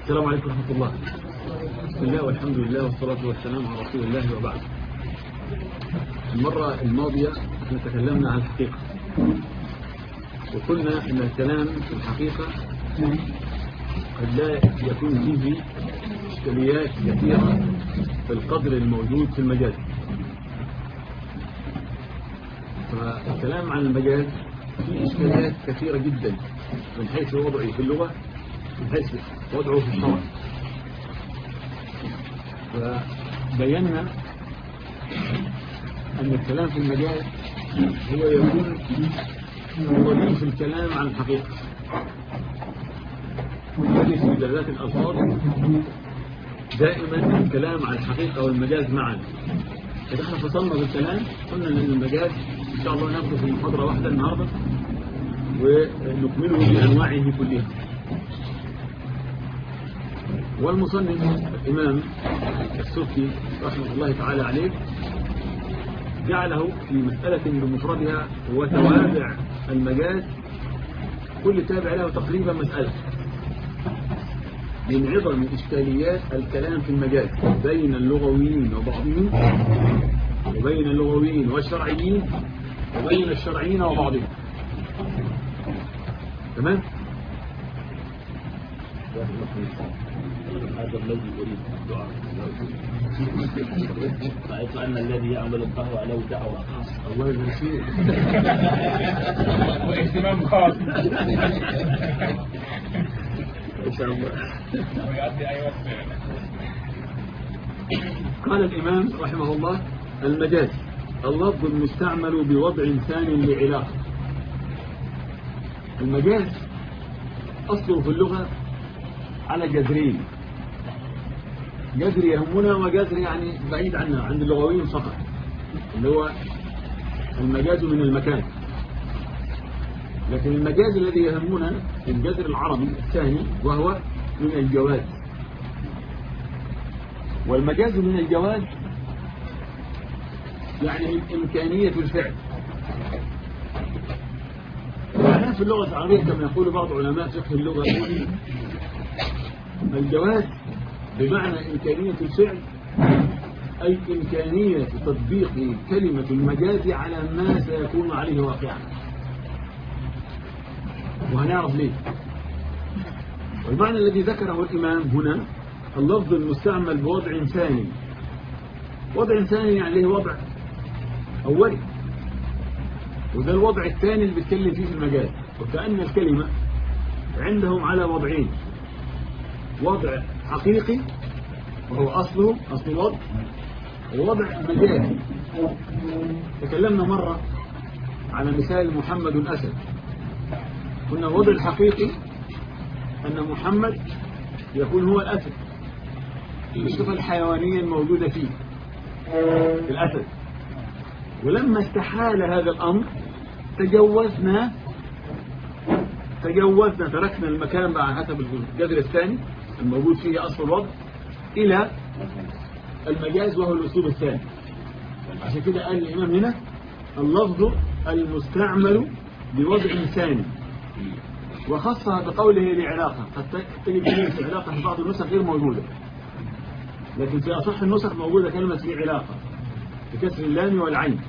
السلام عليكم ورحمة الله بسم الله والحمد لله والصلاة والسلام على رسول الله وبعد المرة الماضية احنا تكلمنا عن الحقيقة وقلنا ان الكلام في الحقيقة قد لا يكون فيه اشكاليات كثيرة في القدر الموجود في المجاز فالكلام عن المجاز فيه اشكاليات كثيرة جدا من حيث وضعه في اللغة من حيث وضعه في الشرع فبينا أن الكلام في المجال هو يكون هو في الكلام عن الحقيقة يجلس في دلالات الألفاظ دائما الكلام عن الحقيقة والمجاز معا إذا احنا فصلنا بالكلام قلنا أن المجاز إن شاء الله ناخذه في محاضرة واحدة النهاردة ونكمله بأنواعه كلها والمصنف الإمام السبكي رحمه الله تعالى عليه جعله في مسألة بمفردها وتوابع المجاز كل تابع له تقريبا مسألة من عظم إشكاليات الكلام في المجاز بين اللغويين وبعضهم وبين اللغويين والشرعيين وبين الشرعيين وبعضهم تمام؟ هذا الذي أريد الدعاء رأيت أن الذي يعمل القهوة له دعوة خاصة الله يجزيك واهتمام خاص إن شاء الله ويؤدي أي وقت قال الإمام رحمه الله المجاز اللفظ المستعمل بوضع ثاني لعلاقة المجاز أصله في اللغة على جذرين جذر يهمنا وجذر يعني بعيد عنا عند اللغويين فقط اللي هو المجاز من المكان لكن المجاز الذي يهمنا الجذر العربي الثاني وهو من الجواز والمجاز من الجواز يعني من إمكانية الفعل معناه في اللغة العربية كما يقول بعض علماء فقه اللغة الجواز بمعنى إمكانية الفعل أي إمكانية تطبيق كلمة المجاز على ما سيكون عليه واقعا وهنعرف ليه والمعنى الذي ذكره الإمام هنا اللفظ المستعمل بوضع ثاني وضع ثاني يعني له وضع أولي وده الوضع الثاني اللي بيتكلم فيه في المجاز وكأن الكلمة عندهم على وضعين وضع حقيقي وهو أصله أصل الوضع ووضع مجازي تكلمنا مرة على مثال محمد الأسد قلنا الوضع الحقيقي أن محمد يكون هو الأسد الصفة الحيوانية الموجودة فيه الأسد ولما استحال هذا الأمر تجوزنا تجوزنا تركنا المكان بقى حسب الجذر الثاني الموجود فيه أصل الوضع إلى المجاز وهو الأسلوب الثاني عشان كده قال الإمام هنا اللفظ المستعمل بوضع ثاني وخصها بقوله لعلاقة قد تجد كلمة علاقة في بعض النسخ غير موجودة لكن في أصح النسخ موجودة كلمة لعلاقة بكسر اللام والعين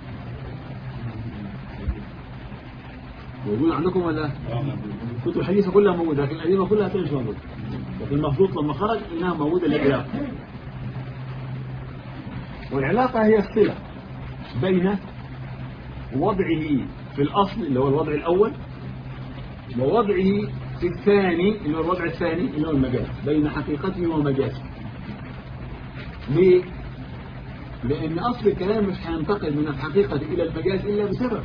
موجودة عندكم ولا الكتب الحديثة كلها موجودة لكن القديمة كلها هتلاقي مش موجودة لكن المخطوط لما خرج إنها موجودة للعلاقة والعلاقة هي الصلة بين وضعه في الأصل اللي هو الوضع الأول ووضعه في الثاني اللي هو الوضع الثاني اللي هو المجاز بين حقيقته ومجازه ليه؟ لأن أصل الكلام مش هينتقل من الحقيقة إلى المجاز إلا بسبب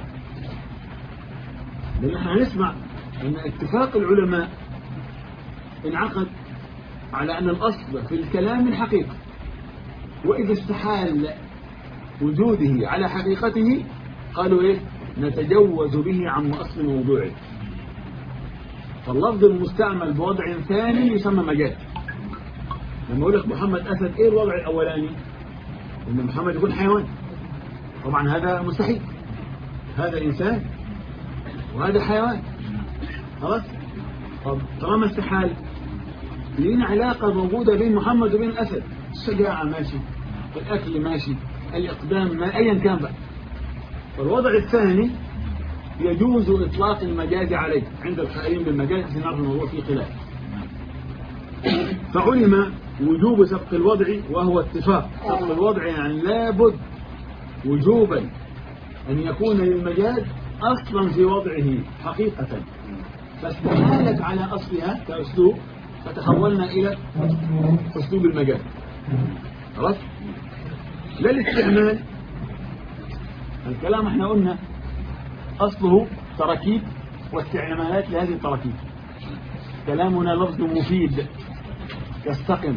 لأن احنا هنسمع أن اتفاق العلماء انعقد على أن الأصل في الكلام الحقيقة وإذا استحال وجوده على حقيقته قالوا إيه نتجوز به عن أصل موضوعه فاللفظ المستعمل بوضع ثاني يسمى مجاز لما يقول لك محمد أسد إيه الوضع الأولاني إن محمد يكون حيوان طبعا هذا مستحيل هذا إنسان وهذا حيوان خلاص طب طالما استحال لنا علاقة موجودة بين محمد وبين الأسد الشجاعة ماشي الأكل ماشي الإقدام ما أيا كان بقى الوضع الثاني يجوز إطلاق المجاز عليه عند القائلين بالمجاز عشان نعرف الموضوع فيه خلاف فعلم وجوب سبق الوضع وهو اتفاق سبق الوضع يعني لابد وجوبا أن يكون للمجاز أصلا في وضعه حقيقة فاستحالت على أصلها كأسلوب فتحولنا إلى أسلوب المجاز خلاص لا الاستعمال الكلام احنا قلنا أصله تراكيب واستعمالات لهذه التراكيب كلامنا لفظ مفيد يستقم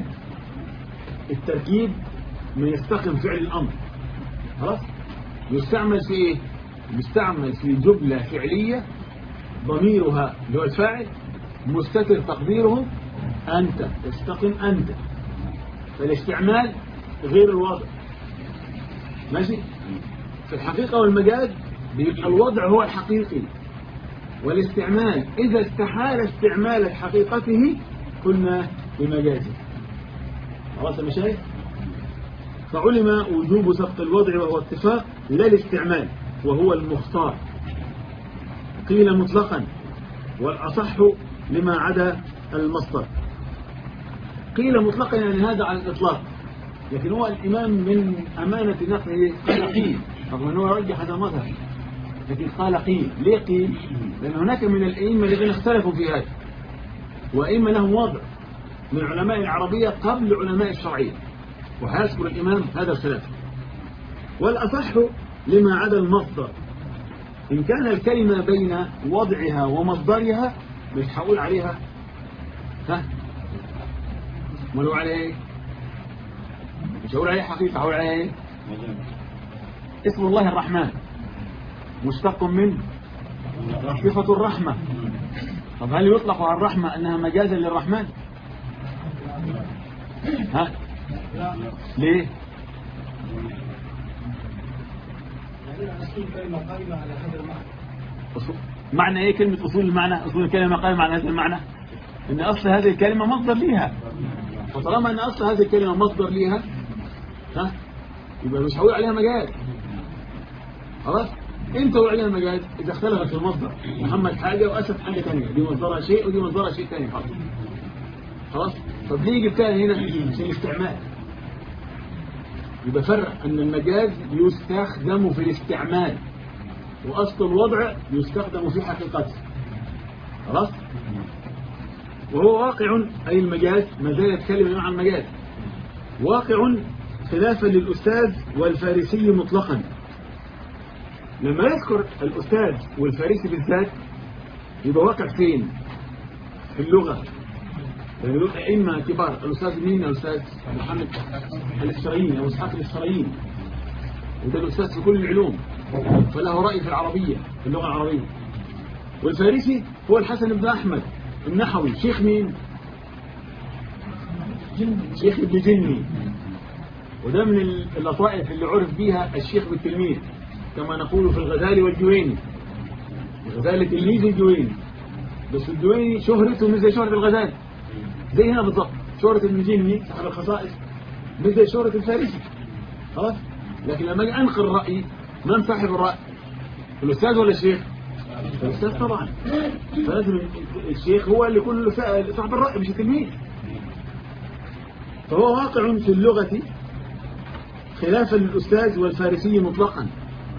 التركيب ما يستقم فعل الأمر خلاص يستعمل في ايه يستعمل في جملة فعلية ضميرها اللي هو الفاعل مستتر تقديره أنت تستقم أنت فالاستعمال غير الوضع ماشي في الحقيقة والمجاز بيبقى الوضع هو الحقيقي والاستعمال إذا استحال استعمال حقيقته قلنا بمجازه خلاص يا مشايخ فعلم وجوب سبق الوضع وهو اتفاق لا الاستعمال وهو المختار قيل مطلقا والأصح لما عدا المصدر قيل مطلقا يعني هذا على الإطلاق لكن هو الإمام من أمانة نقله قال قيل رغم أنه يرجح هذا المذهب لكن قال قيل ليه قيل لأن هناك من الأئمة الذين اختلفوا في هذا وأئمة لهم وضع من علماء العربية قبل علماء الشرعية وهيذكر الإمام هذا الخلاف والأصح لما عدا المصدر إن كان الكلمة بين وضعها ومصدرها مش هقول عليها ها ولو عليها ايه مش هقول عليها حقيقة هقول عليها ايه اسم الله الرحمن مشتق من صفة الرحمة طب هل يطلق على الرحمة أنها مجازا للرحمن ها ليه أصول- معنى ايه كلمة اصول المعنى اصول الكلمة قائمة على هذا المعنى ان اصل هذه الكلمة مصدر ليها وطالما ان اصل هذه الكلمة مصدر ليها ها يبقى مش هقول عليها مجاز خلاص انت قول عليها مجاز اذا اختلفت في المصدر محمد حاجة واسف حاجة ثانيه دي مصدرها شيء ودي مصدرها شيء ثاني خلاص خلاص طب ليه جبتها هنا عشان الاستعمال يبقى فرق ان المجاز يستخدم في الاستعمال واصل الوضع يستخدم في حقيقته خلاص وهو واقع أي المجاز ما زال يتكلم عن المجاز واقع خلافا للأستاذ والفارسي مطلقا لما يذكر الأستاذ والفارسي بالذات يبقى واقع فين في اللغة يعني دول أئمة كبار الأستاذ مين الأستاذ محمد الإسرائيلي أو إسحاق الإسرائيلي وده الأستاذ في كل العلوم فله رأي في العربية في اللغة العربية والفارسي هو الحسن بن أحمد النحوي شيخ مين شيخ ابن جني وده من اللطائف اللي عرف بيها الشيخ بالتلميذ كما نقول في الغزالي والجويني الغزالي تلميذ الجويني بس الجويني شهرته مش زي شهرة الغزالي زي هنا بالضبط شهرة ابن جني صاحب الخصائص مش زي شهرة الفارسي خلاص لكن لما اجي انقل رأيي من صاحب الرأي الأستاذ ولا الشيخ الأستاذ طبعا فلازم الشيخ هو اللي يكون صاحب الرأي مش التلميذ فهو واقع في اللغة خلافا للأستاذ والفارسي مطلقا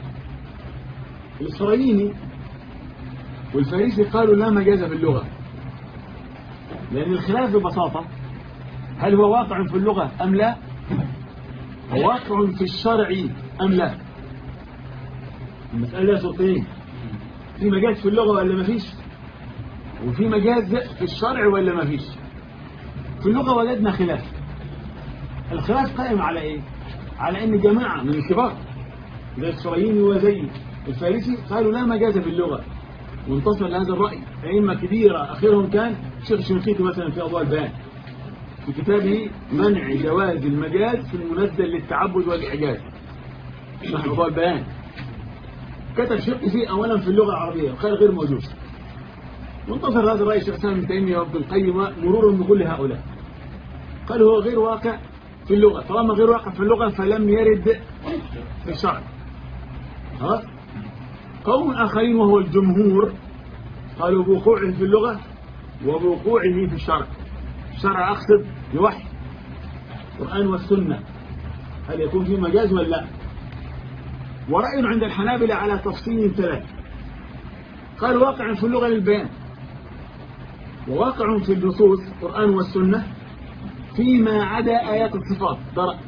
الإسرائيلي والفارسي قالوا لا مجاز في اللغة لأن الخلاف ببساطة هل هو واقع في اللغة أم لا هو واقع في الشرع أم لا المسألة لها صوتين في مجاز في اللغة ولا ما فيش وفي مجاز في الشرع ولا ما فيش في اللغة وجدنا خلاف الخلاف قائم على ايه على ان جماعة من الكبار زي السريين وزي الفارسي قالوا لا مجاز في اللغة وانتصر لهذا الرأي أئمة كبيرة أخيرهم كان الشيخ الشنقيطي مثلا في أضواء البيان في كتابه منع جواز المجاز في المنزل للتعبد والإعجاز نحن أضواء البيان كتب شق فيه أولا في اللغة العربية وقال غير موجود وانتصر هذا الرأي الشيخ الإسلام ابن تيمية وابن القيم مرورا بكل هؤلاء قال هو غير واقع في اللغة طالما غير واقع في اللغة فلم يرد في الشرع خلاص قوم آخرين وهو الجمهور قالوا بوقوعه في اللغة وبوقوعه في الشرع الشرع أقصد بوحي القرآن والسنة هل يكون في مجاز ولا لا ورأي عند الحنابلة على تفصيل ثلاث قال واقع في اللغة للبيان وواقع في النصوص القرآن والسنة فيما عدا آيات الصفات ده رأي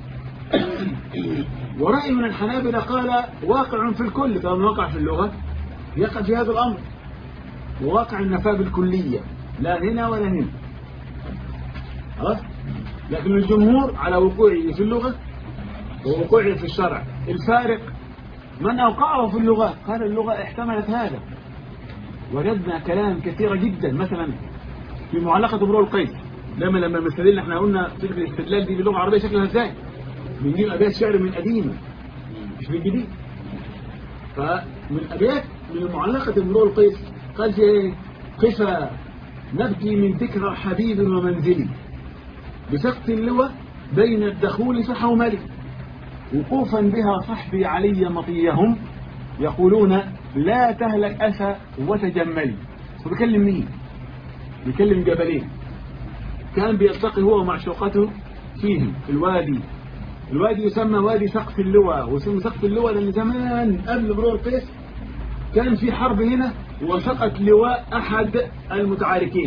ورأي من الحنابلة قال واقع في الكل طالما واقع في اللغة يقع في هذا الأمر وواقع النفاة بالكلية لا هنا ولا هنا خلاص لكن الجمهور على وقوعه في اللغة ووقوعه في الشرع الفارق من أوقعه في اللغة قال اللغة احتملت هذا وجدنا كلام كثيرة جدا مثلا في معلقة امرؤ القيس لما لما مثلنا احنا قلنا فكرة الاستدلال دي باللغة العربية شكلها ازاي بنجيب أبيات شعر من قديمة مش من جديد فمن أبيات من معلقة امرؤ القيس قال فيها ايه قفا نبكي من ذكرى حبيب ومنزلي بسقط اللوى بين الدخول فحوملي وقوفا بها صحبي علي مطيهم يقولون لا تهلك أسى وتجملي وبيكلم مين بيكلم جبلين كان بيلتقي هو ومعشوقته فيهم في الوادي الوادي يسمى وادي سقف اللوى ويسمى سقف اللوى لأن زمان قبل مرور القيس كان في حرب هنا وسقط لواء أحد المتعاركين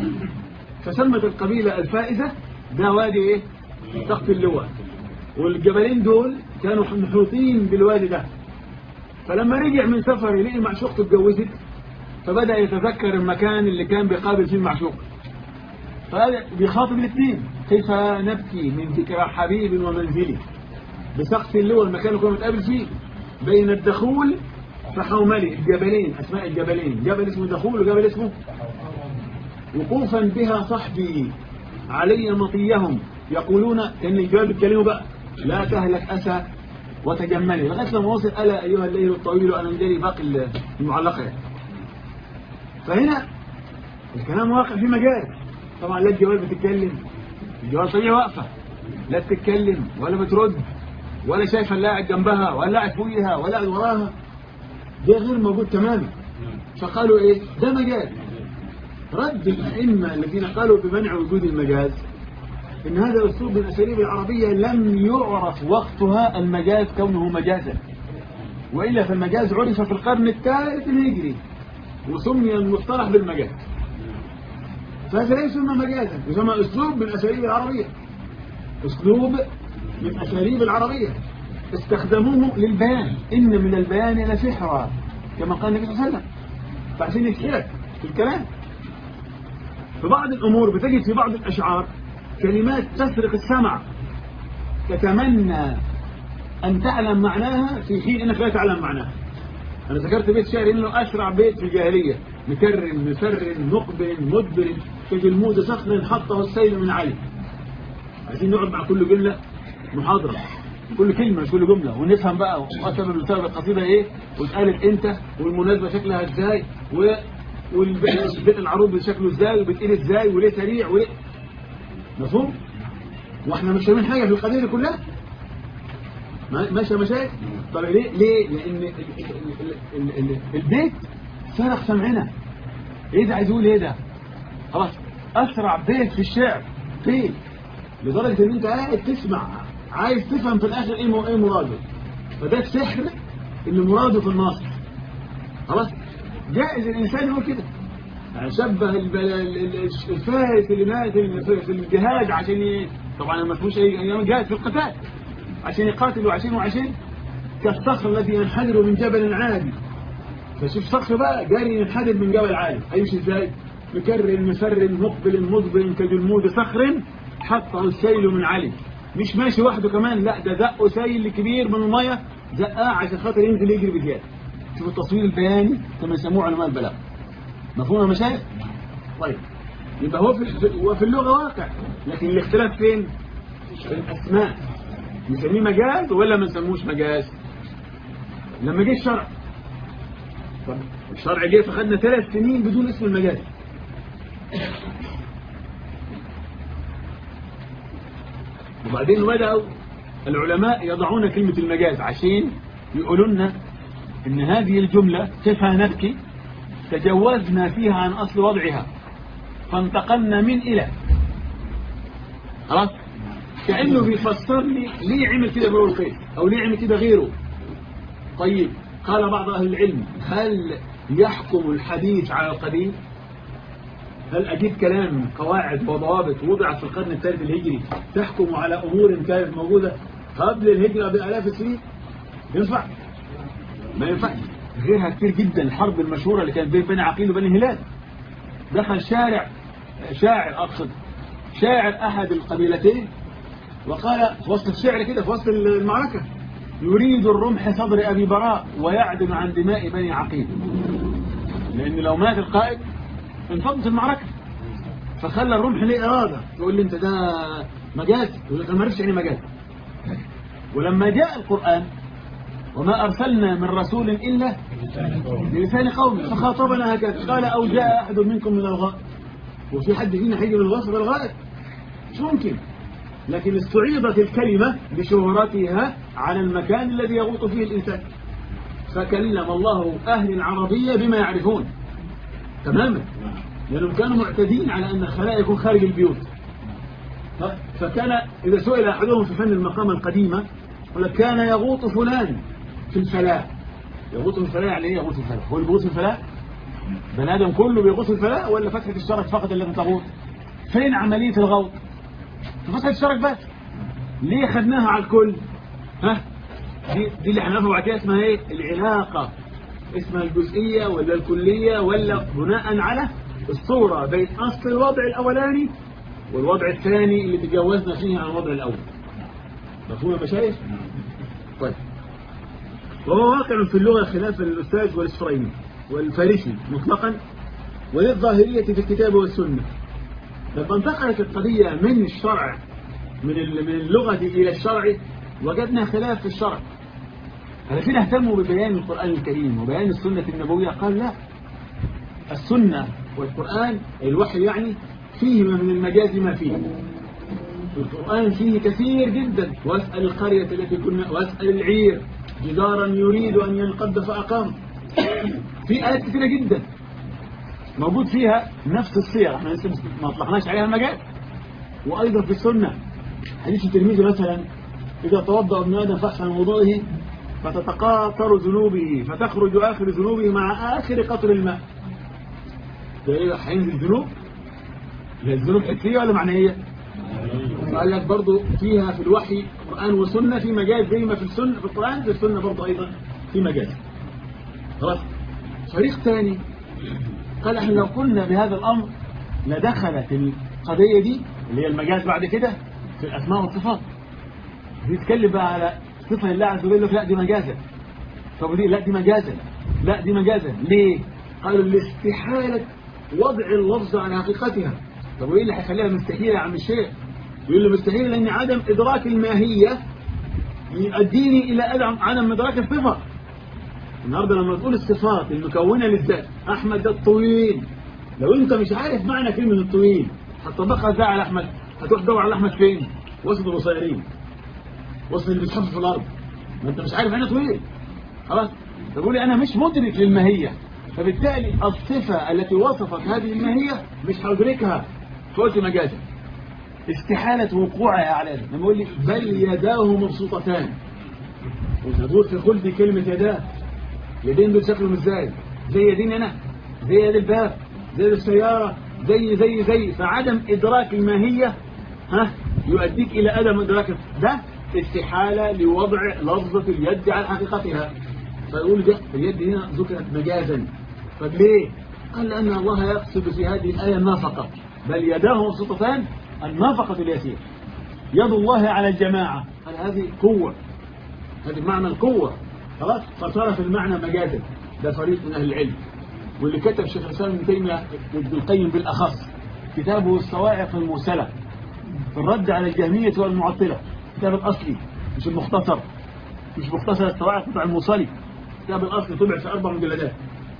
فسمت القبيلة الفائزة ده وادي ايه سقف اللواء والجبلين دول كانوا محوطين بالوادي ده فلما رجع من سفر لقي معشوقته اتجوزت فبدأ يتذكر المكان اللي كان بيقابل فيه المعشوق فبدأ بيخاطب الاثنين كيف نبكي من ذكرى حبيب ومنزلي بسقف اللواء المكان اللي كنا بنتقابل فيه بين الدخول فحوملي الجبلين أسماء الجبلين جبل اسمه دخول وجبل اسمه وقوفا بها صحبي علي مطيهم يقولون كان الجواب بيتكلموا بقى لا تهلك أسى وتجملي لغاية لما وصل ألا أيها الليل الطويل أنا مدري باقي المعلقة يعني. فهنا الكلام واقع في مجال طبعا لا الجواب بتتكلم الجواب طبيعي واقفة لا بتتكلم ولا بترد ولا شايفه اللي قاعد جنبها ولا قاعد فوقها ولا قاعد وراها ده غير موجود تماما فقالوا ايه ده مجاز رد الأئمة الذين قالوا بمنع وجود المجاز إن هذا أسلوب من الأساليب العربية لم يعرف وقتها المجاز كونه مجازا وإلا فالمجاز عرف في القرن الثالث الهجري وسمي المصطلح بالمجاز فهذا لا يسمى مجازا يسمى أسلوب من الأساليب العربية أسلوب من أساليب العربية استخدموه للبيان إن من البيان لسحرا كما قال النبي صلى الله عليه وسلم فعشان يسحرك في الكلام في بعض الأمور بتجد في بعض الأشعار كلمات تسرق السمع تتمنى أن تعلم معناها في حين أنك لا تعلم معناها أنا ذكرت بيت شعر إنه أسرع بيت في الجاهلية مكرم مفر مقبل مدبر كجلمود صخر حطه السيل من علي عايزين نقعد مع كل جملة محاضرة كل كلمة مش كل جملة ونفهم بقى وسبب سبب القصيدة ايه واتقالت امتى والمناسبة شكلها ازاي و والبيت العروض شكله ازاي وبتقيل ازاي وليه سريع وليه مفهوم واحنا مش فاهمين حاجة في القضية دي كلها ماشي يا مشايخ طب ليه ليه لان ال ال ال ال البيت سرق سمعنا ايه ده عايز يقول ايه ده خلاص اسرع بيت في الشعر بيت لدرجة ان انت قاعد تسمع عايز تفهم في الاخر ايه ايه مراده فده السحر اللي مراده في النص خلاص جائز الانسان يقول كده يعني شبه الفارس اللي مات في الجهاد عشان ي... طبعا ما فيهوش اي ايام جهاد في القتال عشان يقاتل وعشان وعشان كالصخر الذي ينحدر من جبل عالي فشوف صخر بقى جاري ينحدر من جبل عالي هيمشي ازاي مكرر مفر مقبل مدبر كجلمود صخر حطه السيل من علي مش ماشي وحده كمان لا ده زقه سيل كبير من الميه زقاه عشان خاطر ينزل يجري بجهاد شوف التصوير البياني كما يسموه علماء البلاغه مفهوم يا مشايخ طيب يبقى هو في هو في اللغه واقع لكن الاختلاف فين في الاسماء نسميه مجاز ولا ما نسموش مجاز لما جه الشرع طب الشرع جه فخدنا ثلاث سنين بدون اسم المجاز وبعدين بدأوا العلماء يضعون كلمة المجاز عشان يقولوا لنا ان هذه الجملة صفة نبكي تجوزنا فيها عن أصل وضعها فانتقلنا من إلى خلاص كأنه بيفسر لي ليه عمل كده بروح الخير أو ليه عمل كده غيره طيب قال بعض أهل العلم هل يحكم الحديث على القديم هل أجيب كلام قواعد وضوابط وضعت في القرن الثالث الهجري تحكم على أمور كانت موجودة قبل الهجرة بآلاف السنين ينفع ما ينفعش غيرها كتير جدا الحرب المشهورة اللي كانت بين بني عقيل وبني هلال دخل شارع شاعر أقصد شاعر أحد القبيلتين وقال في وسط الشعر كده في وسط المعركة يريد الرمح صدر أبي براء ويعدم عن دماء بني عقيل لأن لو مات القائد انفضت المعركة فخلى الرمح ليه إرادة يقول لي أنت ده مجاز يقول لك أنا ما عرفش يعني مجاز ولما جاء القرآن وما أرسلنا من رسول إلا بلسان قومه فخاطبنا هكذا قال أو جاء أحد منكم من الغائب وفي حد فينا هيجي من الغصب الغائب مش ممكن لكن استعيضت الكلمة بشهرتها على المكان الذي يغوط فيه الإنسان فكلم الله أهل العربية بما يعرفون تماما لأنهم كانوا معتدين على أن الخلاء يكون خارج البيوت فكان إذا سئل أحدهم في فن المقامة القديمة قال كان يغوط فلان في الفلاة يغوط في الفلاة يعني ايه يغوط في الفلاة هو اللي بيغوط في الفلاة بني آدم كله بيغوط في الفلاة ولا فتحة الشرك فقط التي تغوط فين عملية الغوط في فتحة الشرك بس ليه خدناها على الكل ها دي, دي اللي هنعرفها بعد كده اسمها ايه العلاقة اسمها الجزئية ولا الكلية ولا بناء على الصورة بين أصل الوضع الأولاني والوضع الثاني اللي تجاوزنا فيه عن الوضع الأول مفهوم يا مشايخ؟ طيب وهو واقع في اللغة خلاف الأستاذ والإسفرايني والفارسي مطلقا وللظاهرية في الكتاب والسنة لما انتقلت القضية من الشرع من من اللغة إلى الشرع وجدنا خلاف في الشرع الذين اهتموا ببيان القرآن الكريم وبيان السنة النبوية قال لا السنة والقرآن الوحي يعني فيهما من المجاز ما فيه القرآن فيه كثير جدا واسأل القرية التي كنا واسأل العير جدارا يريد أن ينقض فأقام في آيات كثيرة جدا موجود فيها نفس الصيغ احنا لسه ما اطلقناش عليها المجال وأيضا في السنة حديث الترمذي مثلا إذا توضأ ابن آدم فحسن وضوئه فتتقاطر ذنوبه فتخرج آخر ذنوبه مع آخر قطر الماء ده ايه هينزل ذنوب هي الذنوب حسية ولا معنوية قال لك برضو فيها في الوحي قرآن وسنة في مجاز زي ما في السنة في القرآن في السنة برضو أيضا في مجاز خلاص فريق ثاني قال احنا لو قلنا بهذا الأمر لدخلت القضية دي اللي هي المجاز بعد كده في الأسماء والصفات بيتكلم بقى على صفة الله عز وجل لا دي مجازا طب دي لا دي مجازا لا دي مجازا ليه قالوا الاستحالة وضع اللفظ على حقيقتها طب وايه اللي هيخليها مستحيلة يا عم الشيخ يقول له مستحيل لأن عدم إدراك الماهية يؤديني إلى عدم إدراك الصفة النهاردة لما تقول الصفات المكونة للذات أحمد ده الطويل لو أنت مش عارف معنى كلمة الطويل هتطبقها ازاي على أحمد هتروح تدور على أحمد فين وسط القصيرين وسط اللي بيتحط في الأرض ما أنت مش عارف أنا طويل خلاص تقول لي أنا مش مدرك للماهية فبالتالي الصفة التي وصفت هذه الماهية مش هدركها فقلت مجازا استحالة وقوعها على ذلك لما يقول لي بل يداه مبسوطتان وتدور في خلدي كلمة يداه يدين دول شكلهم ازاي زي يدين انا زي يد الباب زي السيارة زي زي زي فعدم ادراك الماهية ها يؤديك الى عدم ادراك ده استحالة لوضع لفظة اليد على حقيقتها فيقول ده اليد هنا ذكرت مجازا طب ليه قال لأن الله يقصد في هذه الآية النافقة بل يداه مبسوطتان النافقة اليسير يد الله على الجماعة قال هذه قوة هذه معنى القوة خلاص فصار المعنى مجازا ده فريق من أهل العلم واللي كتب شيخ الإسلام ابن تيمية ابن القيم بالأخص كتابه الصواعق المرسلة في الرد على الجهمية والمعطلة الكتاب الأصلي مش المختصر مش مختصر الصواعق بتاع الموصلي الكتاب الأصلي طبع في أربع مجلدات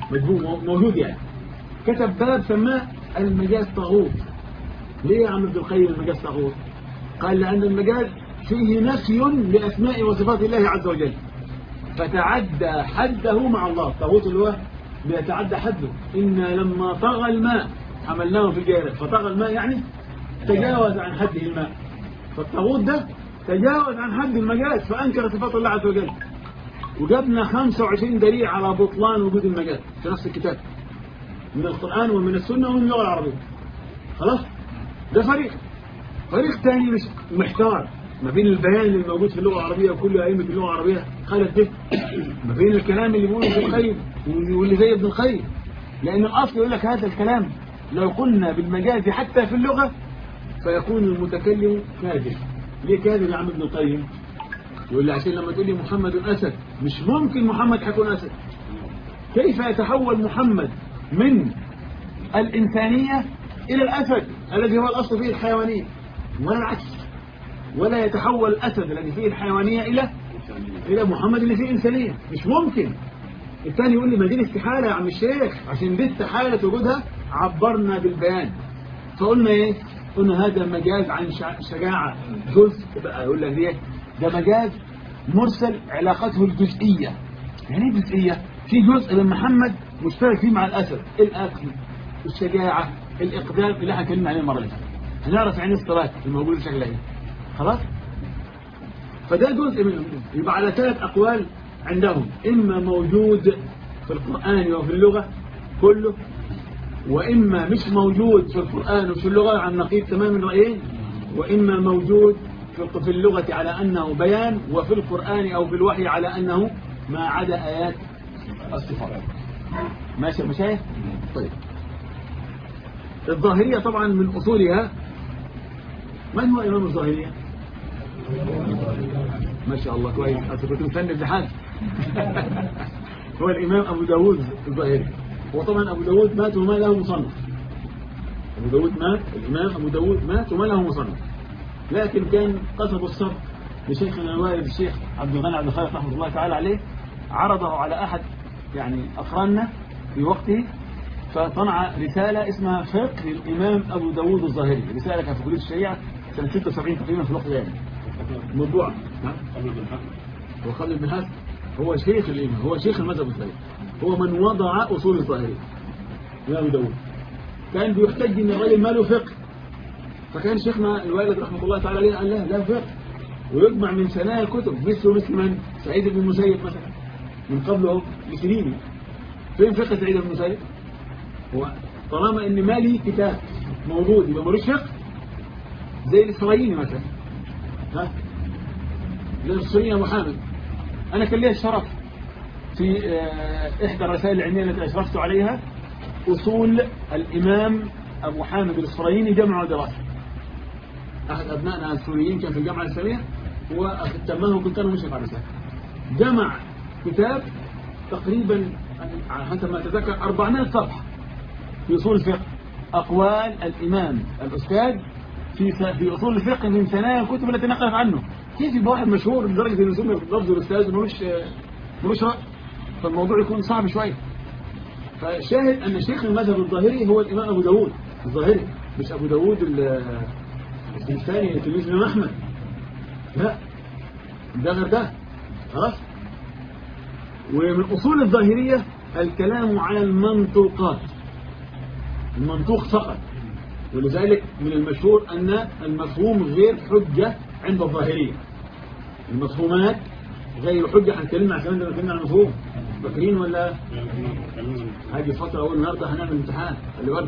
مجهول موجود يعني كتب باب سماه المجاز طاغوت ليه يا عم ابن القيم المجاز طاغوت قال لأن المجاز فيه نفي لأسماء وصفات الله عز وجل فتعدى حده مع الله الطاغوت اللي هو بيتعدى حده إن لما طغى الماء حملناه في الجارة فطغى الماء يعني تجاوز عن حده الماء فالطاغوت ده تجاوز عن حد المجاز فأنكر صفات الله عز وجل وجبنا 25 دليل على بطلان وجود المجاز في نفس الكتاب من القرآن ومن السنة ومن اللغة العربية خلاص ده فريق فريق تاني مش محتار ما بين البيان اللي موجود في اللغة العربية وكل أئمة اللغة العربية خلت ده ما بين الكلام اللي بيقوله ابن القيم واللي زي ابن القيم لأن الأصل يقول لك هذا الكلام لو قلنا بالمجاز حتى في اللغة فيكون المتكلم كاذب ليه كاذب يا عم ابن القيم يقول لي عشان لما تقول لي محمد أسد مش ممكن محمد حيكون أسد كيف يتحول محمد من الإنسانية إلى الأسد الذي هو الأصل فيه الحيوانية ولا العكس ولا يتحول الأسد الذي فيه الحيوانية إلى إلى محمد اللي فيه إنسانية مش ممكن الثاني يقول لي ما دي استحالة يا عم الشيخ عشان دي استحالة وجودها عبرنا بالبيان فقلنا ايه قلنا هذا مجاز عن شجاعة جزء بقى يقول لك ايه ده مجاز مرسل علاقته الجزئية يعني ايه جزئية في جزء من محمد مشترك فيه مع الأسد الأكل الشجاعة الإقدام اللي احنا اتكلمنا عليه المرة اللي فاتت هنعرف يعني الصلاة الموجود بشكل ايه خلاص فده جزء منه يبقى على ثلاث أقوال عندهم إما موجود في القرآن وفي اللغة كله وإما مش موجود في القرآن وفي اللغة عن نقيض تمام الرأيين وإما موجود في اللغة على أنه بيان وفي القرآن أو في الوحي على أنه ما عدا آيات الصفات ماشي يا مشايخ طيب الظاهرية طبعا من أصولها من هو إمام الظاهرية ما شاء الله كويس أصل كنت مفند لحد هو الإمام أبو داود الظاهري هو طبعا أبو داود مات وما له مصنف أبو داود مات الإمام أبو داود مات وما له مصنف لكن كان قصب الصبر لشيخنا الوالد الشيخ عبد الغني عبد الخالق رحمه الله تعالى عليه عرضه على أحد يعني أقراننا في وقته فصنع رسالة اسمها فقه الإمام أبو داود الظاهري رسالة كانت في كلية الشريعة سنة 76 تقريبا في الوقت ده يعني موضوع هو خالد بن حسن هو شيخ الإمام هو شيخ المذهب الظاهري هو من وضع أصول الظاهرية إمام داود كان بيحتج إن الراجل ما له فقه فكان شيخنا الوالد رحمه الله تعالى عليه قال له لا فقه ويجمع من سنايا كتب مثل مثل من سعيد بن المسيب مثلا من قبله بسنين فين فقه سعيد بن المسيب هو طالما ان مالي كتاب موجود يبقى ملوش فقه زي الاسرائيلي مثلا ها الاسرائيلي ابو حامد انا كان لي الشرف في احدى الرسائل العلميه التي اشرفت عليها اصول الامام ابو حامد الاسرائيلي جمع ودراسه احد ابنائنا السوريين كان في الجامعه الاسلاميه وختمه وكنت انا مشرف على الرساله جمع كتاب تقريبا حسب ما اتذكر 400 صفحه في أصول الفقه أقوال الإمام الأستاذ في في أصول الفقه من ثنايا الكتب التي نقلت عنه كيف يبقى واحد مشهور لدرجة أن يسمى في لفظ الأستاذ ملوش ملوش رأي فالموضوع يكون صعب شوية فشاهد أن شيخ المذهب الظاهري هو الإمام أبو داود الظاهري مش أبو داود الثاني تلميذ الإمام أحمد لا ده غير ده خلاص ومن أصول الظاهرية الكلام على المنطوقات المنطوق فقط ولذلك من المشهور أن المفهوم غير حجة عند الظاهرية المفهومات غير حجة هنتكلم عن كمان ده عن المفهوم فاكرين ولا هاجي فترة أول النهاردة هنعمل امتحان خلي بالك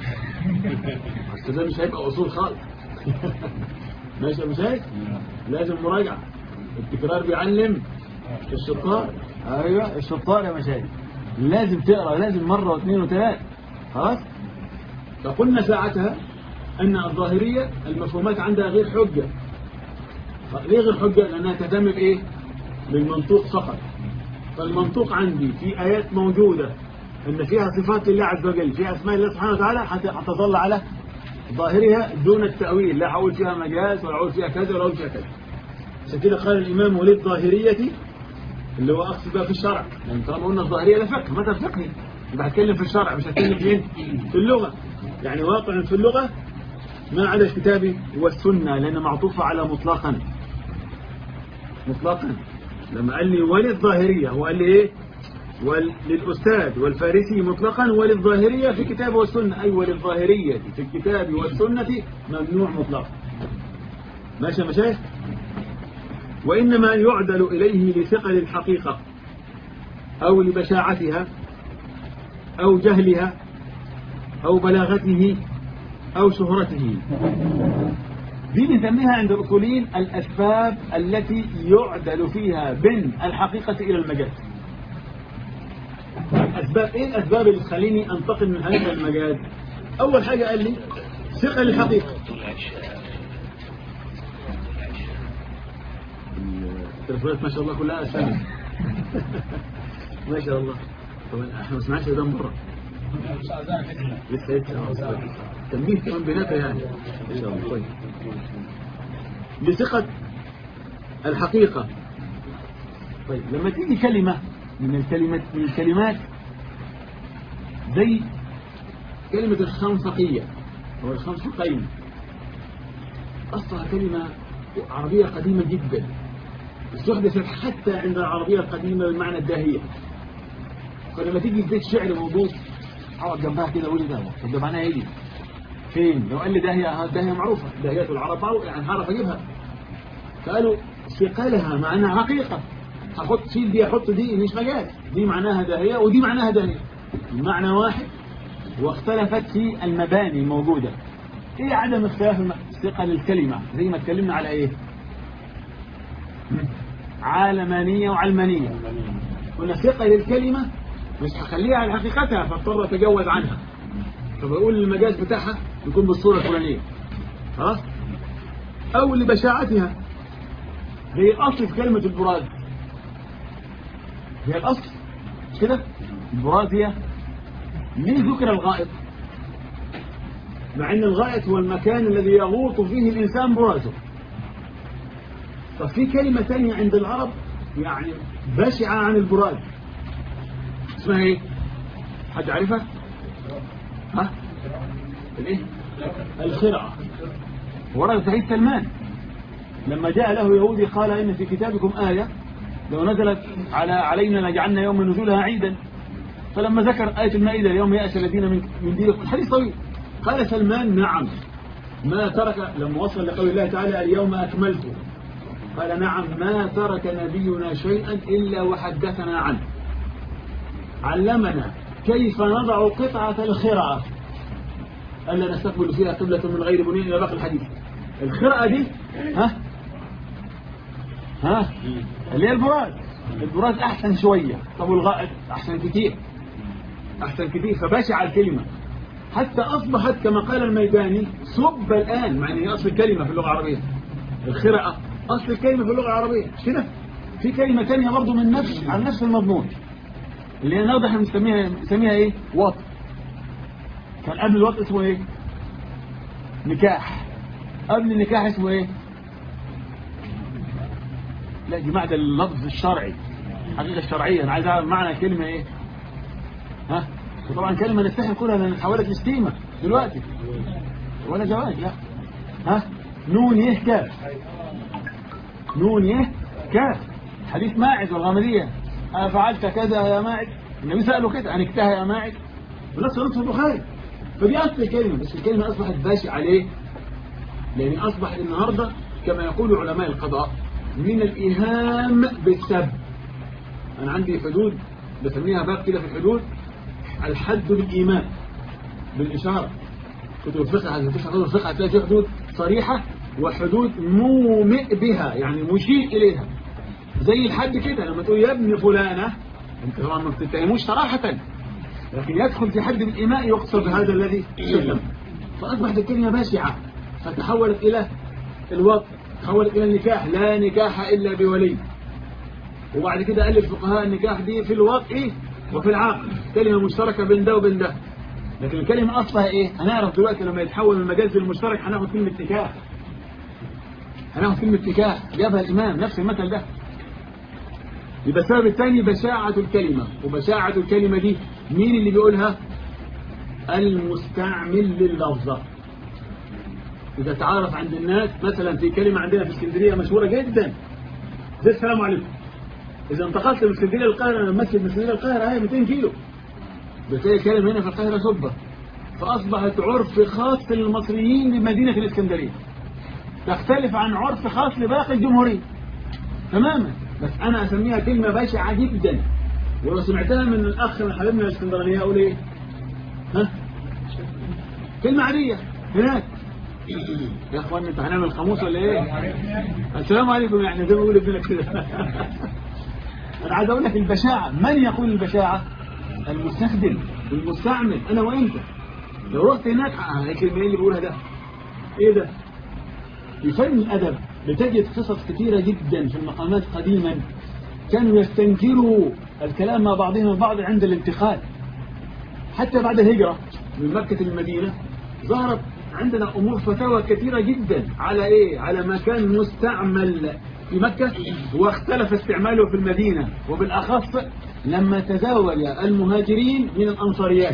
بس ده مش هيبقى أصول خالص ماشي يا مشايخ لازم مراجعة التكرار بيعلم الشطار ايوه الشطار يا مشايخ لازم تقرا لازم مرة واثنين وثلاث خلاص فقلنا ساعتها أن الظاهرية المفهومات عندها غير حجة ليه غير حجة لأنها تهتم بإيه بالمنطوق فقط فالمنطوق عندي في آيات موجودة أن فيها صفات الله عز وجل فيها أسماء الله سبحانه وتعالى هتظل على ظاهرها دون التأويل لا هقول فيها مجاز ولا هقول فيها كذا ولا هقول فيها كذا عشان كده قال الإمام وللظاهرية اللي هو أقصد بقى في الشرع يعني طالما قلنا الظاهرية ده فقه ماذا فقهي يبقى هتكلم في الشرع مش هتكلم فين في اللغة يعني واقع في اللغة ما عدا الكتاب والسنة لأن معطوفة على مطلقا مطلقا لما قال لي وللظاهرية هو قال لي ايه وللأستاذ والفارسي مطلقا وللظاهرية في الكتاب والسنة أي وللظاهرية في الكتاب والسنة ممنوع مطلقا ماشي يا مشايخ وإنما يعدل إليه لثقل الحقيقة أو لبشاعتها أو جهلها أو بلاغته أو شهرته دي بنسميها عند الأصوليين الأسباب التي يعدل فيها من الحقيقة إلى المجاز الأسباب إيه الأسباب اللي تخليني أنتقل من هذا المجاز أول حاجة قال لي ثقة الحقيقة التليفونات ما شاء الله كلها أسامي ما شاء الله طبعا احنا ما سمعناش ده من بره لسه لسه تنبيه كمان بيناتها يعني ان شاء الله طيب لثقة الحقيقة طيب لما تيجي كلمة من الكلمات من الكلمات زي كلمة الخنفقية أو الخنفقين أصلها كلمة عربية قديمة جدا استحدثت حتى عند العربية القديمة بالمعنى الداهية فلما تيجي في بيت شعر موجود اقعد جنبها كده قولي ده طب ده معناها ايه دي؟ فين لو قال لي داهية داهية معروفة داهيات العرب معروف يعني هعرف اجيبها فقالوا ثقلها معناها حقيقة هحط شيل دي احط دي مش مجاز دي معناها داهية ودي معناها داهية المعنى واحد واختلفت في المباني الموجودة ايه عدم اختلاف الم- ثقل الكلمة زي ما اتكلمنا على ايه عالمانية وعلمانية قلنا ثقل الكلمة مش هخليها على حقيقتها فاضطر اتجوز عنها فبقول المجاز بتاعها يكون بالصورة الفلانية خلاص او لبشاعتها هي الاصل في كلمة البراز هي الاصل مش كده البراز هي ليه ذكر الغائط مع ان الغائط هو المكان الذي يغوط فيه الانسان برازه ففي كلمة تانية عند العرب يعني بشعة عن البراز اسمها ايه حد عارفها ها الايه الخرعة ورد سعيد سلمان لما جاء له يهودي قال ان في كتابكم آية لو نزلت على علينا لجعلنا يوم نزولها عيدا فلما ذكر آية المائدة اليوم يأس الذين من من دينكم حديث طويل قال سلمان نعم ما ترك لما وصل لقول الله تعالى اليوم أكملت قال نعم ما ترك نبينا شيئا إلا وحدثنا عنه علمنا كيف نضع قطعة الخرعة ألا نستقبل فيها قبلة من غير بنين إلى باقي الحديث الخرعة دي ها ها اللي هي البراز البراز أحسن شوية طب والغائط أحسن كتير أحسن كتير فبشع الكلمة حتى أصبحت كما قال الميداني سب الآن مع أن هي أصل الكلمة في اللغة العربية الخرعة أصل الكلمة في اللغة العربية مش كده في كلمة تانية برضه من نفس عن نفس المضمون اللي هي نوضح بنسميها بنسميها ايه وط كان قبل الوط اسمه ايه نكاح قبل النكاح اسمه ايه لا يا جماعه ده اللفظ الشرعي الحقيقه الشرعيه انا عايز اعرف معنى الكلمه ايه ها وطبعا كلمه نستحي نقولها لان حولت لشتيمه دلوقتي ولا جواز لا ها نون يه كاف نون يه كاف حديث ماعز والغامديه أفعلت كذا يا ماعز النبي سأله كده أنكتها يا ماعز ونفس نص البخاري فدي أصل الكلمة بس الكلمة أصبحت باشع عليه لأن أصبح النهاردة كما يقول علماء القضاء من الإيهام بالسب أنا عندي حدود بسميها باب كده في الحدود الحد بالإيمان بالإشارة كتب الفقه هتفتح كتب الفقه هتلاقي في حدود صريحة وحدود مومئ بها يعني مشير إليها زي الحد كده لما تقول يا ابن فلانة انت طبعا ما بتتهموش صراحة لكن يدخل في حد الإيماء يقصد هذا الذي سلم فأصبحت الكلمة باشعة فتحولت إلى الوقت تحولت إلى النكاح لا نكاح إلا بولي وبعد كده قال الفقهاء النكاح دي في الوقت وفي العقد كلمة مشتركة بين ده وبين ده لكن الكلمة أصلها إيه هنعرف دلوقتي لما يتحول من المجاز المشترك هناخد كلمة نكاح هناخد كلمة نكاح جابها الإمام نفس المثل ده يبقى السبب الثاني بشاعة الكلمة وبشاعة الكلمة دي مين اللي بيقولها المستعمل لللفظة إذا تعرف عند الناس مثلا في كلمة عندنا في اسكندرية مشهورة جدا زي السلام عليكم إذا انتقلت من اسكندرية للقاهرة أنا بمثل من اسكندرية للقاهرة هي 200 كيلو بتلاقي كلمة هنا في القاهرة سبة فأصبحت عرف خاص للمصريين لمدينة الإسكندرية تختلف عن عرف خاص لباقي الجمهورية تماما بس أنا أسميها كلمة بشعة جدا ولو سمعتها من الأخ من حبيبنا الإسكندرانية أقول إيه ها كلمة عادية هناك يا اخوان انت هنعمل قاموس ولا ايه السلام عليكم يعني زي ما بيقول ابنك كده انا عايز اقول لك البشاعه من يقول البشاعه المستخدم المستعمل انا وانت لو رحت هناك آه، الكلمه اللي بيقولها ده ايه ده في فن الادب بتجد قصص كثيره جدا في المقامات قديما كانوا يستنكروا الكلام مع بعضهم البعض عند الانتقال حتى بعد الهجرة من مكة للمدينة ظهرت عندنا أمور فتاوى كثيرة جدا على إيه؟ على ما كان مستعمل في مكة واختلف استعماله في المدينة وبالأخص لما تزاول المهاجرين من الأنصاريات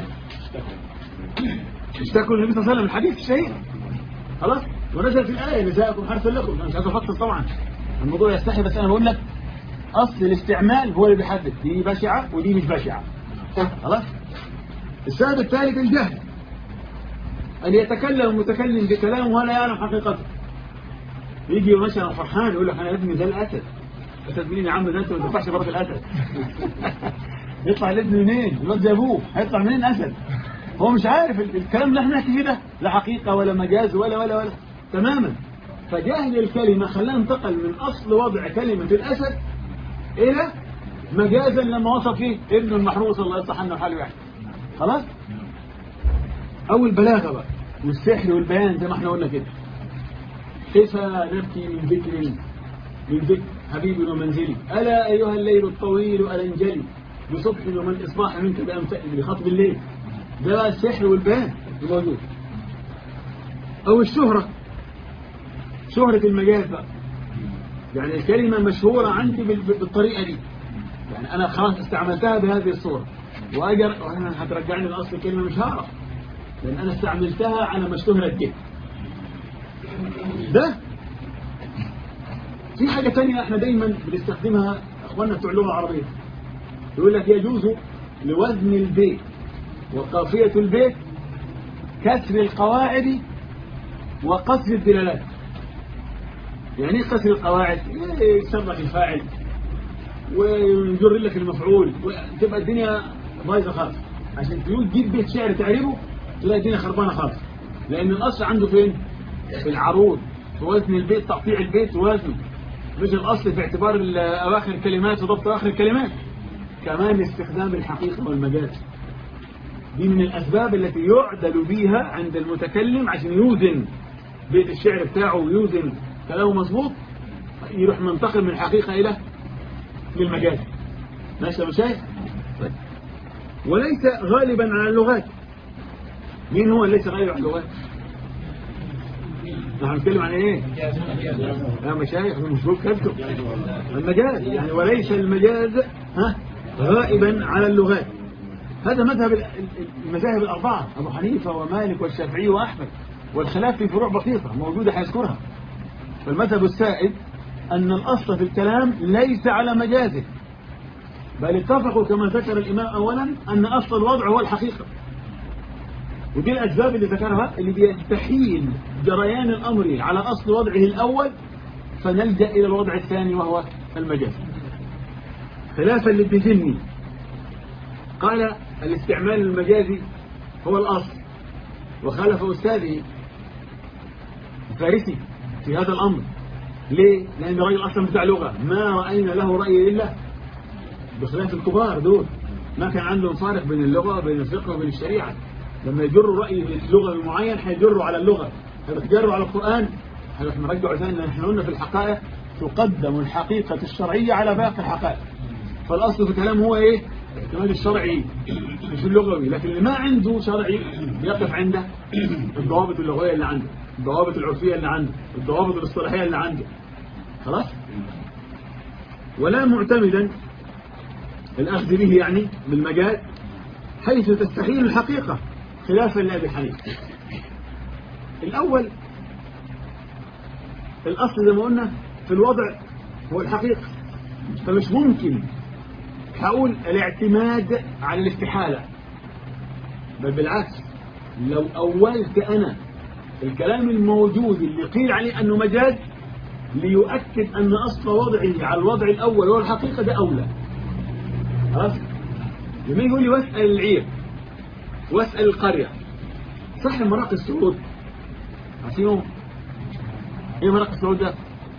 اشتكوا النبي صلى الله عليه وسلم الحديث الشهير خلاص ونزلت الآية نساءكم حرث لكم أنا مش عايز أفصل طبعا الموضوع يستحي بس أنا بقول لك أصل الاستعمال هو اللي بيحدد دي بشعة ودي مش بشعة خلاص السبب الثالث الجهل أن يتكلم المتكلم بكلام ولا يعلم حقيقته يجي مثلا فرحان يقول لك أنا ابني ده الأسد أسد مين يا عم ده أنت ما تنفعش برات الأسد يطلع الابن منين؟ الواد زي أبوه هيطلع منين أسد؟ هو مش عارف ال- الكلام اللي احنا نحكي فيه ده لا حقيقة ولا مجاز ولا ولا ولا تماما فجهل الكلمة خلاه انتقل من أصل وضع كلمة الأسد إلى مجازا لما وصف فيه ابن المحروس الله يصلح عنه حاله يعني خلاص أو البلاغة بقى والسحر والبيان زي ما احنا قلنا كده كيف نبكي من ذكر من ذكر حبيب ومنزلي ألا أيها الليل الطويل ألنجلي بصبح ومن إصباح منك بأمثال بخطب الليل ده بقى السحر والبيان الموجود أو الشهرة شهرة المجاز بقى يعني الكلمة مشهورة عندي بال- بالطريقة دي يعني أنا خلاص استعملتها بهذه الصورة وأجر وأنا هترجعني لأصل الكلمة مش هعرف لأن أنا استعملتها على ما اشتهرت كده ده في حاجة تانية احنا دايما بنستخدمها اخواننا بتوع اللغة العربية يقول لك يجوز لوزن البيت وقافية البيت كسر القواعد وقصر الدلالات يعني ايه قصر القواعد يكسر لك الفاعل ويجر لك المفعول وتبقى الدنيا بايظه خالص عشان تقول تجيب بيت شعر تعرفه تلاقي الدنيا خربانه خالص لان الاصل عنده فين في العروض في وزن البيت تقطيع البيت ووزنه مش الاصل في اعتبار ال- اواخر الكلمات وضبط اواخر الكلمات كمان استخدام الحقيقه والمجاز دي من الاسباب التي يعدل بها عند المتكلم عشان يوزن بيت الشعر بتاعه ويوزن كلامه مظبوط يروح منتقل من الحقيقه الى للمجاز ماشي يا مشايخ طيب. وليس غالبا على اللغات مين هو اللي ليس غالبا على اللغات نحن نتكلم عن ايه يا مشايخ مش بقول كذب المجاز يعني وليس المجاز ها غائبا على اللغات هذا مذهب ال- ال- المذاهب الأربعة أبو حنيفة ومالك والشافعي وأحمد والخلاف في فروع بسيطة موجودة هيذكرها فالمذهب السائد أن الأصل في الكلام ليس على مجازه بل اتفقوا كما ذكر الإمام أولا أن أصل الوضع هو الحقيقة ودي الأسباب اللي ذكرها اللي بيستحيل جريان الأمر على أصل وضعه الأول فنلجأ إلى الوضع الثاني وهو المجاز خلافا لابن جني قال الاستعمال المجازي هو الأصل وخالف أستاذه الفارسي في هذا الأمر ليه؟ لأن الراجل أصلا بتاع لغة ما رأينا له رأي إلا بخلاف الكبار دول ما كان عندهم فارق بين اللغة وبين الفقه وبين الشريعة لما يجروا رأي لغة معين هيجروا على اللغة هيجروا على القرآن هيروح مرجعوا ثاني لأن احنا قلنا في الحقائق تقدم الحقيقة الشرعية على باقي الحقائق فالأصل في الكلام هو إيه؟ الاعتماد الشرعي مش اللغوي لكن اللي ما عنده شرعي يقف عنده الضوابط اللغوية اللي عنده الضوابط العرفية اللي عنده الضوابط الاصطلاحية اللي عنده خلاص ولا معتمدا الأخذ به يعني بالمجال حيث تستحيل الحقيقة خلافا لأبي حنيفة الأول الأصل زي ما قلنا في الوضع هو الحقيقة فمش ممكن هقول الاعتماد على الاستحالة بل بالعكس لو أولت أنا الكلام الموجود اللي قيل عليه أنه مجاز ليؤكد أن أصل وضعه على الوضع الأول هو الحقيقة ده أولى خلاص لما يقول لي واسأل العير واسأل القرية صح مراق السعود عارفينه ايه مراق السعود ده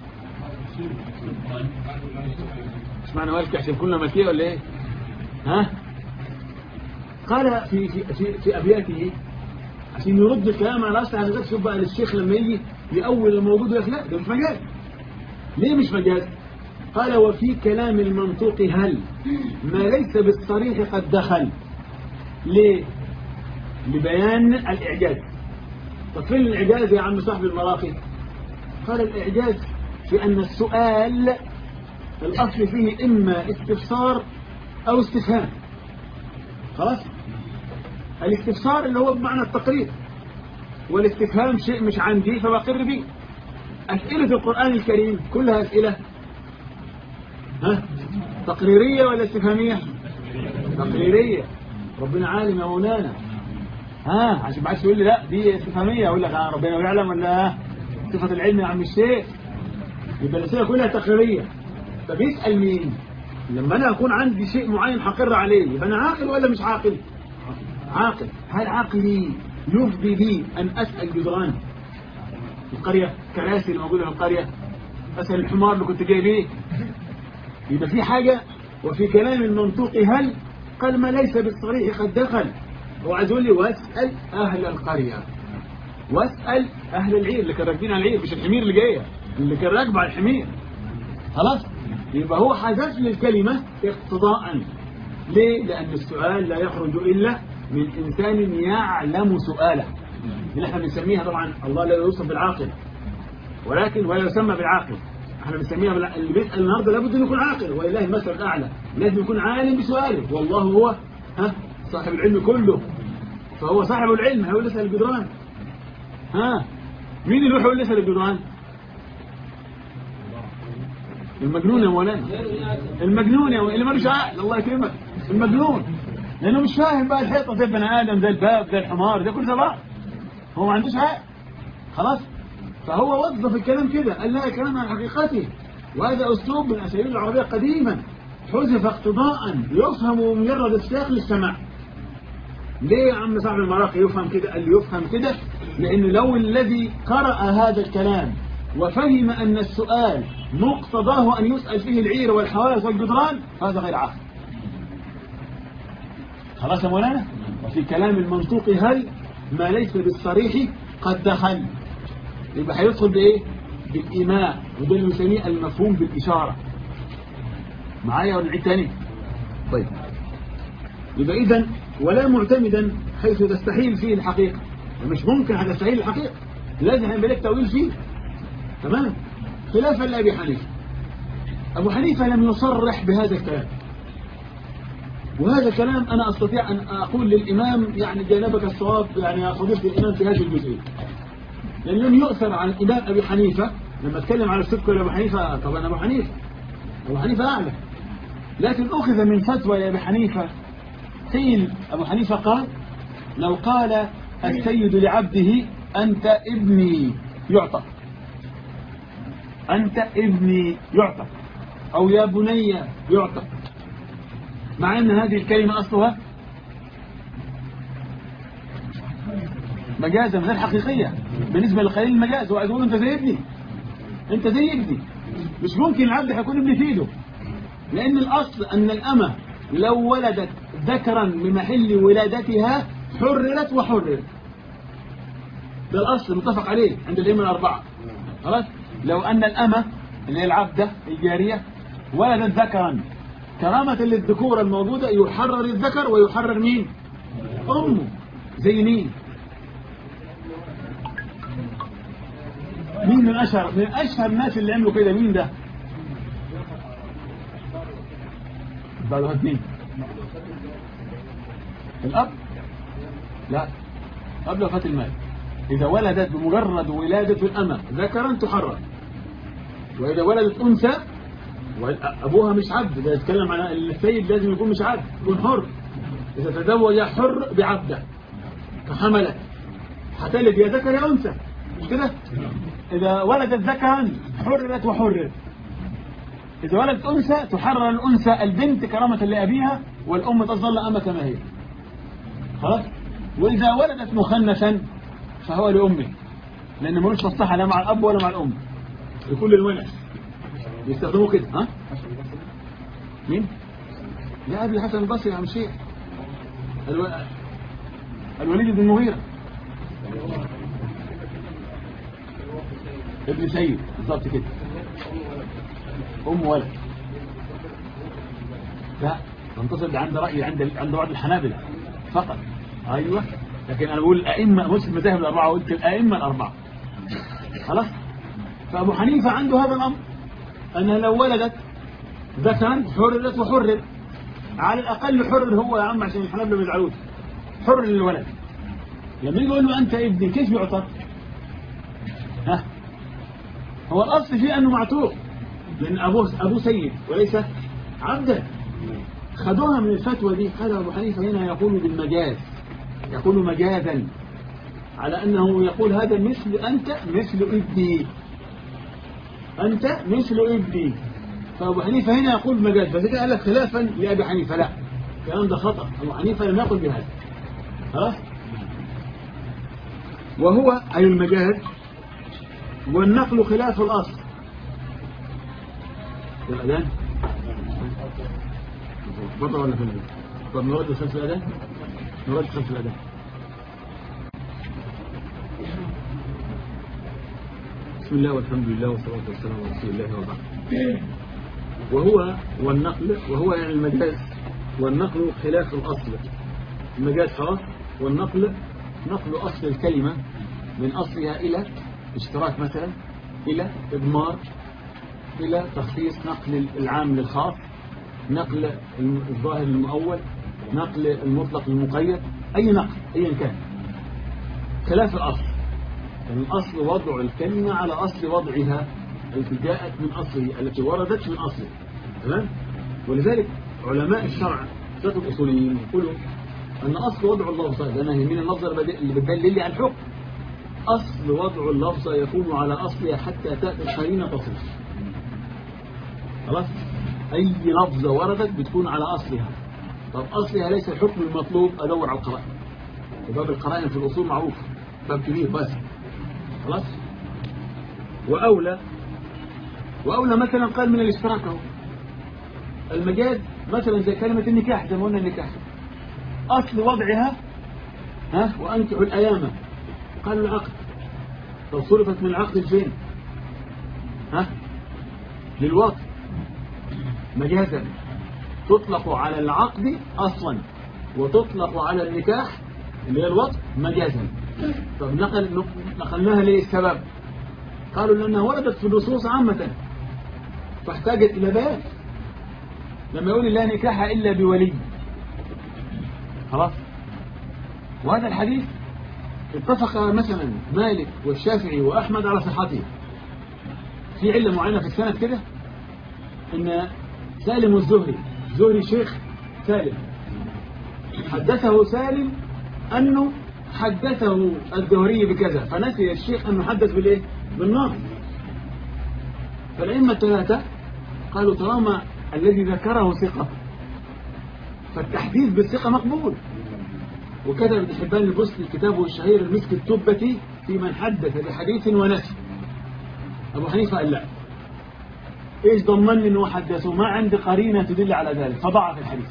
مش معنى والك عشان كلنا ملكية ولا ايه ها قال في في في, في ابياته عشان يرد الكلام على اصل حضرتك شوف بقى للشيخ لما يجي لاول الموجود يقول لك لا ده مش مجاز ليه مش مجاز قال وفي كلام المنطوق هل ما ليس بالصريح قد دخل ليه لبيان الإعجاز طب فين الإعجاز يا عم صاحب المراقي قال الإعجاز في أن السؤال الأصل فيه إما استفسار أو استفهام خلاص الاستفسار اللي هو بمعنى التقرير والاستفهام شيء مش عندي فبقر به أسئلة القرآن الكريم كلها أسئلة ها تقريرية ولا استفهامية تقريرية ربنا عالم يا مولانا ها عشان ما حدش يقول لي لا دي استفهامية اقول لك ها ربنا يعلم ولا صفة العلم يا عم الشيخ يبقى الأسئلة كلها تقريرية فبيسأل مين لما أنا أكون عندي شيء معين حقر عليه يبقى أنا عاقل ولا مش عاقل عاقل هل عقلي يفضي بي أن أسأل جدران القرية كراسي اللي موجودة في القرية أسأل الحمار اللي كنت جاي بيه يبقى في حاجة وفي كلام المنطوق هل قال ما ليس بالصريح قد دخل هو عايز يقول لي واسأل أهل القرية واسأل أهل العير اللي كانوا راكبين على العير مش الحمير اللي جاية اللي كان راكب على الحمير خلاص يبقى هو حذف لي الكلمة اقتضاء ليه؟ لأن السؤال لا يخرج إلا من إنسان يعلم سؤاله اللي احنا بنسميها طبعا الله لا يوصف بالعاقل ولكن ولا يسمى بالعاقل احنا بنسميها بالع... اللي بيسأل النهارده لابد انه يكون عاقل ولله المثل الاعلى لازم يكون عالم بسؤاله والله هو ها صاحب العلم كله فهو صاحب العلم هيقول اسال الجدران ها مين اللي يروح يقول اسال الجدران المجنون يا مولانا المجنون يا مولانا اللي ملوش عقل الله يكرمك المجنون لانه مش فاهم بقى الحيطه زي بني ادم زي الباب زي الحمار ده كل ده هو ما عندوش عقل خلاص فهو وظف الكلام كده قال لا كلام عن حقيقته وهذا أسلوب من أساليب العربية قديما حذف اقتضاء يفهم مجرد السياق للسماع ليه يا عم صاحب المراقي يفهم كده قال لي يفهم كده لأن لو الذي قرأ هذا الكلام وفهم أن السؤال مقتضاه أن يسأل فيه العير والحوادث والجدران هذا غير عاقل خلاص يا مولانا وفي كلام المنطوق هل ما ليس بالصريح قد دخل يبقى هيدخل بايه بالايماء وده اللي بنسميه المفهوم بالاشاره معايا ولا نعيد تاني طيب يبقى اذا ولا معتمدا حيث تستحيل فيه الحقيقه مش ممكن هتستحيل الحقيقه لازم هيبقى لك تاويل فيه تمام خلافا لابي حنيفه ابو حنيفه لم يصرح بهذا الكلام وهذا كلام أنا أستطيع أن أقول للإمام يعني جانبك الصواب يعني يا فضيلة الإمام في هذه الجزئية لأن لم يؤثر عن الإمام أبي حنيفة لما اتكلم على الصدق لأبو حنيفة طبعا أبو حنيفة أبو حنيفة أعلى لكن أخذ من فتوى لأبي حنيفة قيل أبو حنيفة قال لو قال السيد لعبده أنت ابني يعطى أنت ابني يعطى أو يا بني يعطى مع أن هذه الكلمة أصلها مجازا غير حقيقية بالنسبة لخليل المجاز هو يقول أنت زي ابني أنت زي ابني مش ممكن العبد هيكون ابن في ايده لأن الأصل أن الأمة لو ولدت ذكرا بمحل ولادتها حررت وحرر ده الأصل متفق عليه عند الأئمة الأربعة خلاص لو أن الأمة اللي هي العبدة الجارية ولدت ذكرا كرامة للذكورة الموجودة يحرر الذكر ويحرر مين أمه زي مين مين من أشهر من أشهر الناس اللي عملوا كده مين ده بعد اثنين الأب لا قبل وفاة المال إذا ولدت بمجرد ولادة الأمة ذكرا تحرر وإذا ولدت أنثى أبوها مش عبد ده يتكلم عن السيد لازم يكون مش عبد يكون حر إذا تزوج حر بعبده فحملت هتلد يا ذكر يا أنثى مش كده إذا ولدت ذكرا حررت وحرر إذا ولدت أنثى تحرر الأنثى البنت كرامة لأبيها والأم تظل أمة كما هي خلاص وإذا ولدت مخنثا فهو لأمه لأن ملوش مصلحة لا مع الأب ولا مع الأم لكل الونس يستخدموه كده ها مين لا أبي حسن البصري يا عم شيخ الو... الوليد بن المغيرة ابن سيد بالظبط كده أم ولد لا تنتصر ده عند رأي عند عند بعض الحنابلة فقط أيوة لكن أنا بقول الأئمة مش المذاهب الأربعة قلت الأئمة الأربعة خلاص فأبو حنيفة عنده هذا الأمر أنها لو ولدت ذكرا حررت وحرر على الأقل حرر هو يا عم عشان الحنابلة ما يزعلوش حرر للولد لما يجي يقول له أنت ابني كيف يعطى ها هو الأصل فيه أنه معتوق لأن أبوه, أبوه سيد وليس عبدا خدوها من الفتوى دي قال أبو حنيفة هنا يقول بالمجاز يقول مجازا على أنه يقول هذا مثل أنت مثل ابني أنت مثل ابني فأبو حنيفة هنا يقول مجاز بس كده قال لك خلافا لأبي حنيفة لا الكلام ده خطأ أبو حنيفة لم يقل بهذا ها وهو أي المجاز والنقل خلاف الأصل الأذان بطل ولا فيلم طب نرد خلف الأذان نرد خلف الأذان بسم الله والحمد لله والصلاة والسلام على رسول الله وبعد وهو والنقل وهو يعني المجاز والنقل خلاف الأصل المجاز خلاص والنقل نقل أصل الكلمة من أصلها إلى اشتراك مثلا إلى إضمار إلى تخصيص نقل العام للخاص نقل الظاهر للمؤول نقل المطلق للمقيد أي نقل أيا كان خلاف الأصل يعني الأصل وضع الكلمة على أصل وضعها التي جاءت من أصله التي وردت من أصله تمام ولذلك علماء الشرع ذات الأصوليين يقولوا أن أصل وضع اللفظة لأنها من اللفظة اللي بتدلل لي على الحكم أصل وضع اللفظة يكون على أصلها حتى تأتي القرينة تصرف خلاص أي لفظة وردت بتكون على أصلها طب أصلها ليس الحكم المطلوب أدور على القرائن وباب القرائن في الأصول معروف باب كبير بس خلاص وأولى وأولى مثلا قال من الاشتراك اهو المجاز مثلا زي كلمة النكاح زي ما قلنا النكاح أصل وضعها ها وأنكحوا الأيام قالوا العقد طب صرفت من العقد لفين ها للوقت مجازا تطلق على العقد أصلا وتطلق على النكاح اللي هي الوقت مجازا طب نقل نقلناها ليه السبب قالوا لأنها وردت في النصوص عامة فاحتاجت إلى بيان لما يقول لا نكاح إلا بولي خلاص وهذا الحديث اتفق مثلا مالك والشافعي وأحمد على صحته في علة معينة في السنة كده ان سالم والزهري زهري شيخ سالم حدثه سالم أنه حدثه الزهري بكذا فنسي الشيخ أنه حدث بالإيه بالنار فالأئمة الثلاثة قالوا طالما الذي ذكره ثقة فالتحديث بالثقة مقبول وكتب ابن حبان البصري كتابه الشهير المسك التبتي في من حدث بحديث ونسي أبو حنيفة قال لا إيش ضمني أنه حدثه ما عندي قرينة تدل على ذلك فضعف الحديث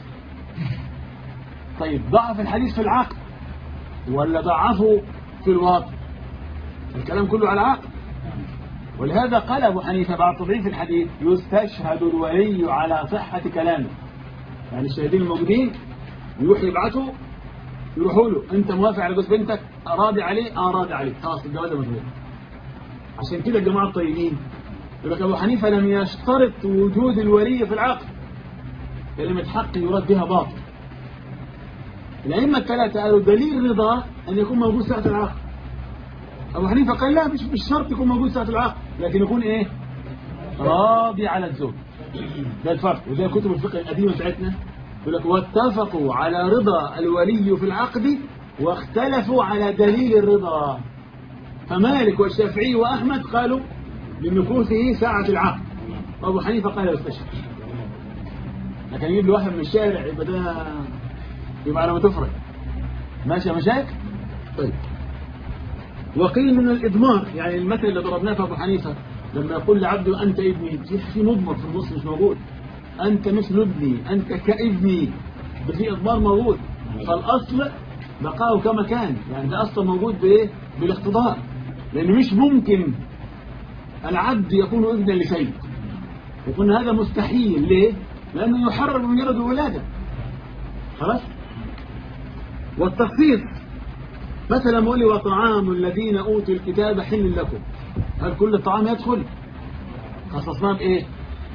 طيب ضعف الحديث في العقل ولا ضعفه في الواقع الكلام كله على عقل ولهذا قال أبو حنيفة بعد تضعيف الحديث يستشهد الولي على صحة كلامه يعني الشاهدين الموجودين يروح يبعثوا يروحوا له انت موافق على جوز بنتك راضي عليه اه راضي عليه خلاص الجواز مظبوط عشان كده الجماعه الطيبين يقول لك ابو حنيفه لم يشترط وجود الولي في العقد كلمه حق يراد بها باطل الأئمة الثلاثة قالوا دليل رضا أن يكون موجود ساعة العقد أبو حنيفة قال لا مش مش شرط يكون موجود ساعة العقد لكن يكون إيه راضي على الزوج ده الفرق وده كتب الفقه القديمة بتاعتنا يقول لك واتفقوا على رضا الولي في العقد واختلفوا على دليل الرضا فمالك والشافعي وأحمد قالوا بمكوثه ساعة العقد وأبو حنيفة قال يستشهد لكن يجيب لي واحد من الشارع يبقى ده يبقى على ما تفرق ماشي يا مشايخ طيب وقيل من الإضمار يعني المثل اللي ضربناه في أبو حنيفة لما يقول لعبده أنت ابني في في مضمر في النص مش موجود أنت مثل ابني أنت كابني ده في إضمار موجود فالأصل بقاؤه كما كان يعني ده أصلا موجود بإيه بالاقتضاء لأن مش ممكن العبد يكون ابنا لسيد يكون هذا مستحيل ليه لأنه يحرر بمجرد الولادة خلاص والتخصيص مثلا مولي وطعام الذين أوتوا الكتاب حل لكم هل كل الطعام يدخل خصصناه بإيه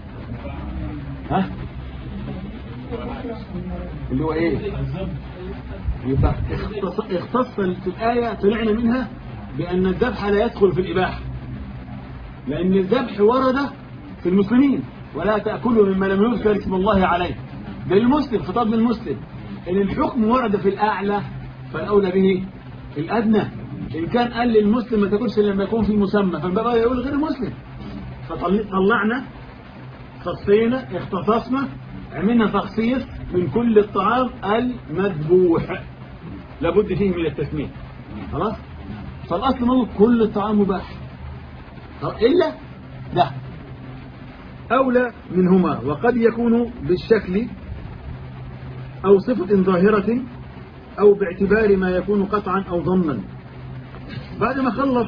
ها اللي هو إيه يبقى اختص, اختص في الآية طلعنا منها بأن الذبح لا يدخل في الإباحة لأن الذبح ورد في المسلمين ولا تأكلوا مما لم يذكر اسم الله عليه ده للمسلم خطاب للمسلم إن الحكم ورد في الأعلى فالأولى به الأدنى إن كان قال للمسلم ما تاكلش لما يكون في مسمى فبقى يقول غير المسلم فطلعنا خصينا اختصصنا عملنا تخصيص من كل الطعام المذبوح لابد فيه من التسمية خلاص فالأصل موجود كل الطعام مباح إلا ده أولى منهما وقد يكون بالشكل أو صفة ظاهرة أو باعتبار ما يكون قطعا أو ضمنا بعد ما خلص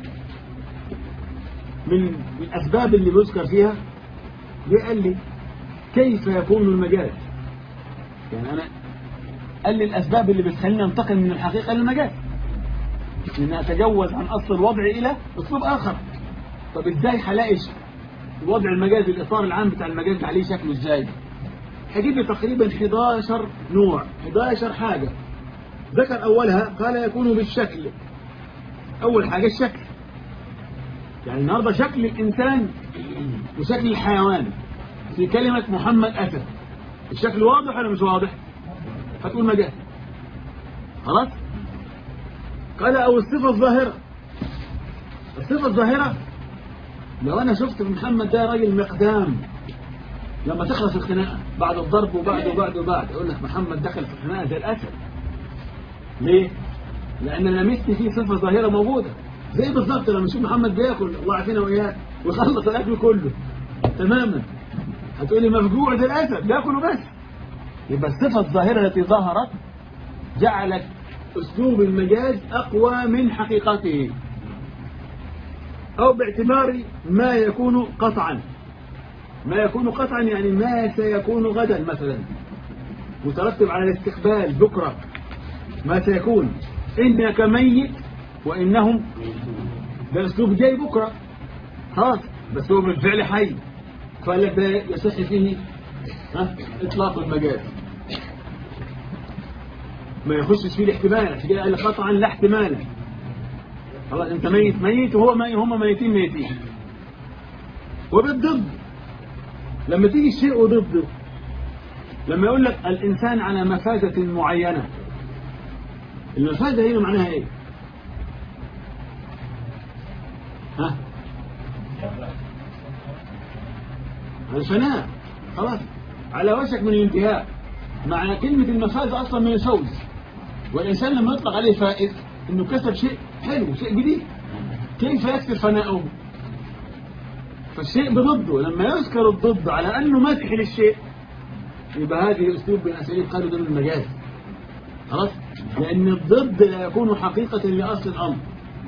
من الأسباب اللي بيذكر فيها جه قال لي كيف يكون المجاز يعني أنا قال لي الأسباب اللي بتخلينا ننتقل من الحقيقة للمجاز إن أتجوز عن أصل الوضع إلى أسلوب آخر طب إزاي هلاقي وضع المجاز الإطار العام بتاع المجاز عليه شكله إزاي هجيب لي تقريبا 11 نوع 11 حاجة ذكر أولها قال يكون بالشكل أول حاجة الشكل يعني النهاردة شكل الإنسان وشكل الحيوان في كلمة محمد أتى الشكل واضح ولا مش واضح هتقول مجاز خلاص قال أو الصفة الظاهرة الصفة الظاهرة لو أنا شفت في محمد ده راجل مقدام لما تخلص الخناقة بعد الضرب وبعد وبعد وبعد يقول لك محمد دخل في الخناقة زي الأسد ليه؟ لأن لمست فيه صفة ظاهرة موجودة زي بالظبط لما نشوف محمد بياكل الله عافينا وإياه ويخلص الأكل كله تماما هتقولي مفجوع زي الأسد بياكله بس يبقى الصفة الظاهرة التي ظهرت جعلت أسلوب المجاز أقوى من حقيقته أو باعتبار ما يكون قطعا ما يكون قطعا يعني ما سيكون غدا مثلا مترتب على الاستقبال بكرة ما سيكون إنك ميت وإنهم ده الأسلوب جاي بكرة خلاص بس هو بالفعل حي فلا ده يصح فيه ها إطلاق المجاز ما يخشش فيه الاحتمال عشان كده قال قطعا لا احتمالا خلاص انت ميت ميت وهو ميت هم ميتين ميتين وبالضد لما تيجي الشيء وضده لما يقول لك الإنسان على مفازة معينة المفازة هنا معناها ايه ها الفناء خلاص على وشك من الانتهاء مع كلمة المفازة أصلا من الفوز والإنسان لما يطلق عليه فائز إنه كسب شيء حلو شيء جديد كيف يكسب فناؤه فالشيء بضده لما يذكر الضد على أنه مدح للشيء يبقى هذه أسلوب من أساليب قالوا ده من المجاز خلاص لأن الضد لا يكون حقيقة لأصل الأمر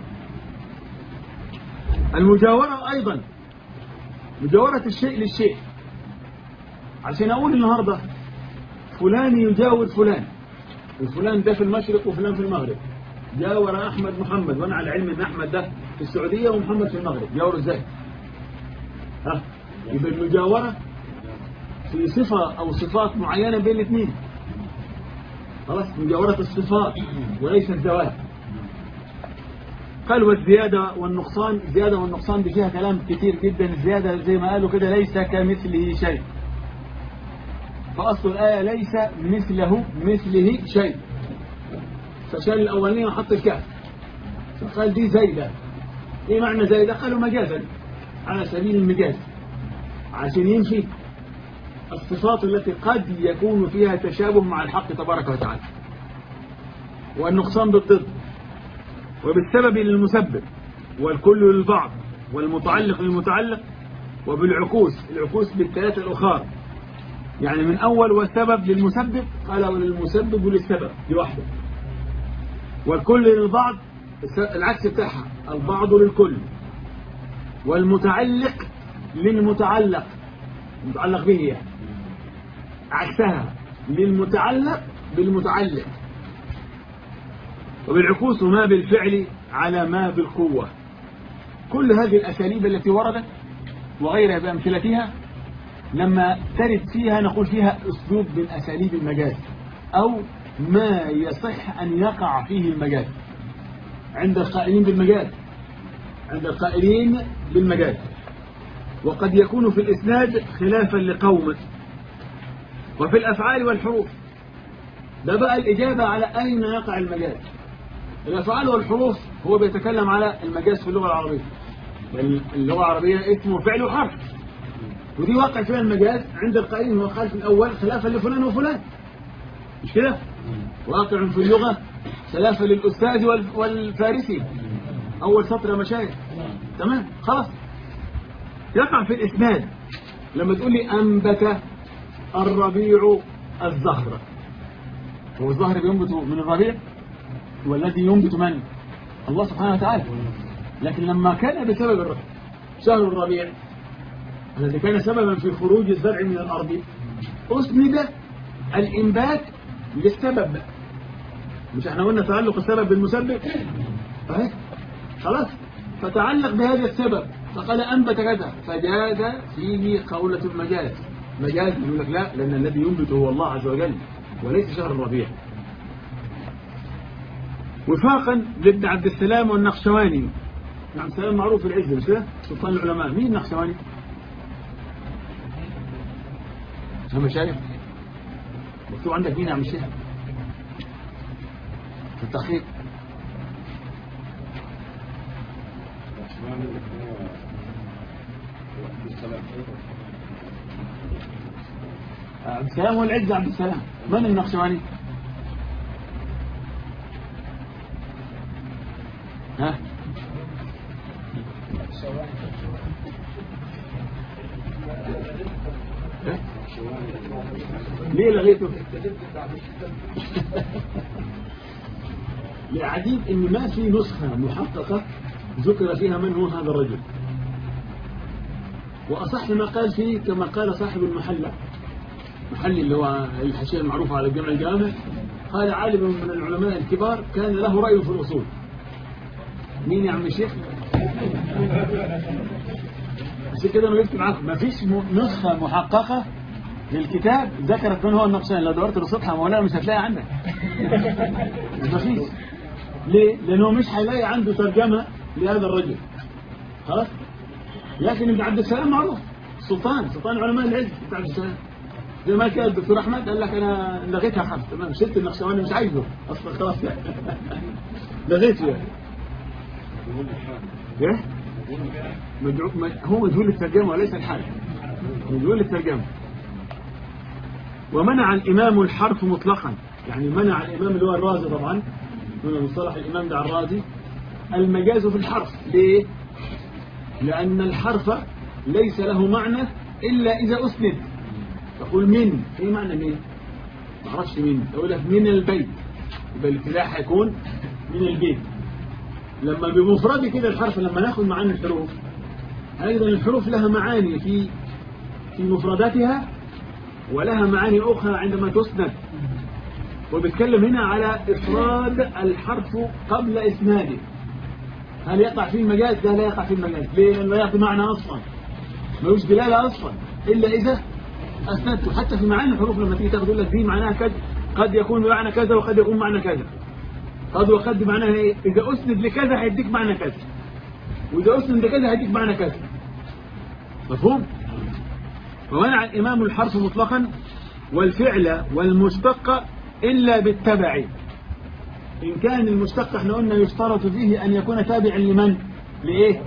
المجاورة أيضا مجاورة الشيء للشيء عشان أقول النهاردة فلان يجاور فلان وفلان ده في المشرق وفلان في المغرب جاور أحمد محمد وأنا على علم أن أحمد ده في السعودية ومحمد في المغرب جاور إزاي ها يبقى المجاورة في صفة أو صفات معينة بين الاثنين خلاص مجاورة الصفات وليس الذوات قال والزيادة والنقصان الزيادة والنقصان دي فيها كلام كتير جدا الزيادة زي ما قالوا كده ليس كمثله شيء فأصل الآية ليس مثله مثله شيء فشال الأولين وحط الكاف فقال دي زايدة ايه معنى زايدة قالوا مجازا على سبيل المجاز عشان يمشي الصفات التي قد يكون فيها تشابه مع الحق تبارك وتعالى والنقصان بالضد وبالسبب للمسبب والكل للبعض والمتعلق للمتعلق وبالعكوس العكوس بالثلاثة الأخر يعني من أول والسبب للمسبب قال وللمسبب وللسبب دي واحدة والكل للبعض العكس بتاعها البعض للكل والمتعلق للمتعلق متعلق به يعني عكسها للمتعلق بالمتعلق وبالعكوس ما بالفعل على ما بالقوة كل هذه الأساليب التي وردت وغيرها بأمثلتها لما ترد فيها نقول فيها أسلوب من أساليب المجاز أو ما يصح أن يقع فيه المجاز عند القائلين بالمجاز عند القائلين بالمجاز وقد يكون في الإسناد خلافا لقوم وفي الأفعال والحروف ده بقى الإجابة على أين يقع المجاز الأفعال والحروف هو بيتكلم على المجاز في اللغة العربية اللغة العربية اسمه فعل وحرف ودي واقع فيها المجاز عند القائلين هو قال في الأول خلافا لفلان وفلان مش كده واقع في اللغة خلافا للأستاذ والفارسي أول سطر مشايخ تمام خلاص يقع في الإسناد لما تقول لي أنبت الربيع الزهر هو الزهر بينبت من الربيع والذي ينبت من الله سبحانه وتعالى لكن لما كان بسبب الربيع شهر الربيع الذي كان سببا في خروج الزرع من الأرض أسند الإنبات للسبب مش احنا قلنا تعلق السبب بالمسبب صحيح خلاص فتعلق بهذا السبب فقال أنبت كذا فجاز فيه قولة المجاز مجاز يقول لك لا لأن الذي ينبت هو الله عز وجل وليس شهر الربيع وفاقا لابن عبد السلام والنقشواني ابن عبد السلام معروف في العز مش كده سلطان العلماء مين النقشواني هم شايف مكتوب عندك مين يا عم الشيخ في التحقيق عبد السلام والعز عبد السلام من النقشواني ها إيه؟ ليه لغيته لعجيب ان ما في نسخة محققة ذكر فيها من هو هذا الرجل وأصح ما قال فيه كما قال صاحب المحلة محل اللي هو الحاشية المعروفة على الجامع الجامع قال عالم من العلماء الكبار كان له رأي في الأصول مين يا عم الشيخ عشان كده انا قلت معاكم ما فيش نسخة محققة للكتاب ذكرت من هو النقشان لو دورت لصفحة مولانا مش هتلاقي عندك ما فيش ليه؟ لأنه مش هيلاقي عنده ترجمة لهذا الرجل خلاص لكن ابن عبد السلام معروف سلطان سلطان علماء العز ابن عبد السلام زي ما كان الدكتور احمد قال لك انا لغيتها حرف تمام شلت النقشواني مش عايزه اصلا خلاص لغيته يعني ايه مدعو هو مجهول الترجمه وليس الحال مجهول الترجمه ومنع الامام الحرف مطلقا يعني منع الامام اللي هو الرازي طبعا من مصطلح الامام ده الرازي المجاز في الحرف ليه لان الحرف ليس له معنى الا اذا اسند تقول من ايه معنى من ما اعرفش من اقول لك من البيت يبقى الابتداء هيكون من البيت لما بمفرد كده الحرف لما ناخد معاني الحروف ايضا الحروف لها معاني في في مفرداتها ولها معاني اخرى عندما تسند وبيتكلم هنا على افراد الحرف قبل اسناده هل يقع فيه المجاز ده لا يقع فيه المجاز ليه لانه لا يعطي معنى اصلا ملوش دلاله اصلا الا اذا أسندته حتى في معاني الحروف لما تيجي تاخد لك دي معناها كذا قد يكون بمعنى كذا وقد يكون معنى كذا قد وقد معناها ايه اذا اسند لكذا هيديك معنى كذا واذا اسند لكذا هيديك معنى كذا مفهوم ومنع الامام الحرف مطلقا والفعل والمشتق الا بالتبع ان كان المشتق احنا قلنا يشترط فيه ان يكون تابعا لمن لايه